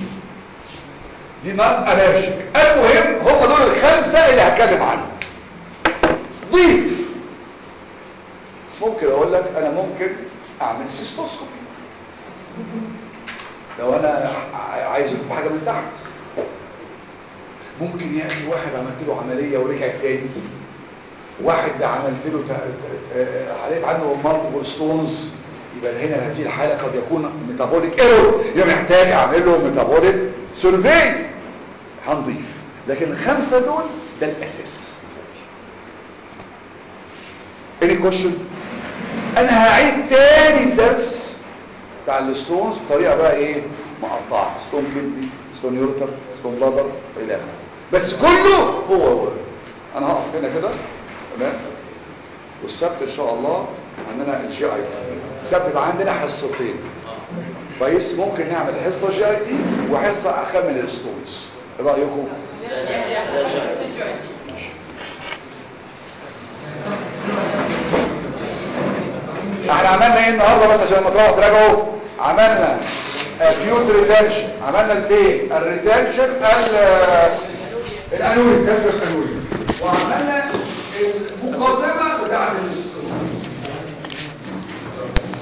دي نار الرجيك المهم هم دول الخمسه اللي هتكلم عنهم ضيف ممكن اقول لك انا ممكن اعمل سيستوسكوبي لو انا ع- عايز اشوف حاجه من تحت ممكن يا اخي واحد عملت له عمليه ورجع تاني واحد عملت له تا- تا- آه، عليت عنده مالتيبل ستونز يبقى هنا هذه الحاله قد يكون ميتابوليك ايرور يبقى محتاج اعمل له ميتابوليك سيرفي هنضيف لكن الخمسه دول ده الاساس any question انا هعيد تاني الدرس بتاع الستونز بطريقه بقى ايه مقطعه ستون كدني ستون يورتر ستون بلادر الى اخره بس كله هو هو انا هقف هنا كده تمام والسبت ان شاء الله عندنا الجي اي تي السبت يبقى عندنا حصتين كويس ممكن نعمل حصه جي اي تي وحصه اكمل الستونز ايه رايكم احنا عملنا ايه النهارده بس عشان لما تروحوا تراجعوا عملنا acute retention عملنا الفين الريتنشن الانوري كالكوس انوري وعملنا المقدمه بتاعت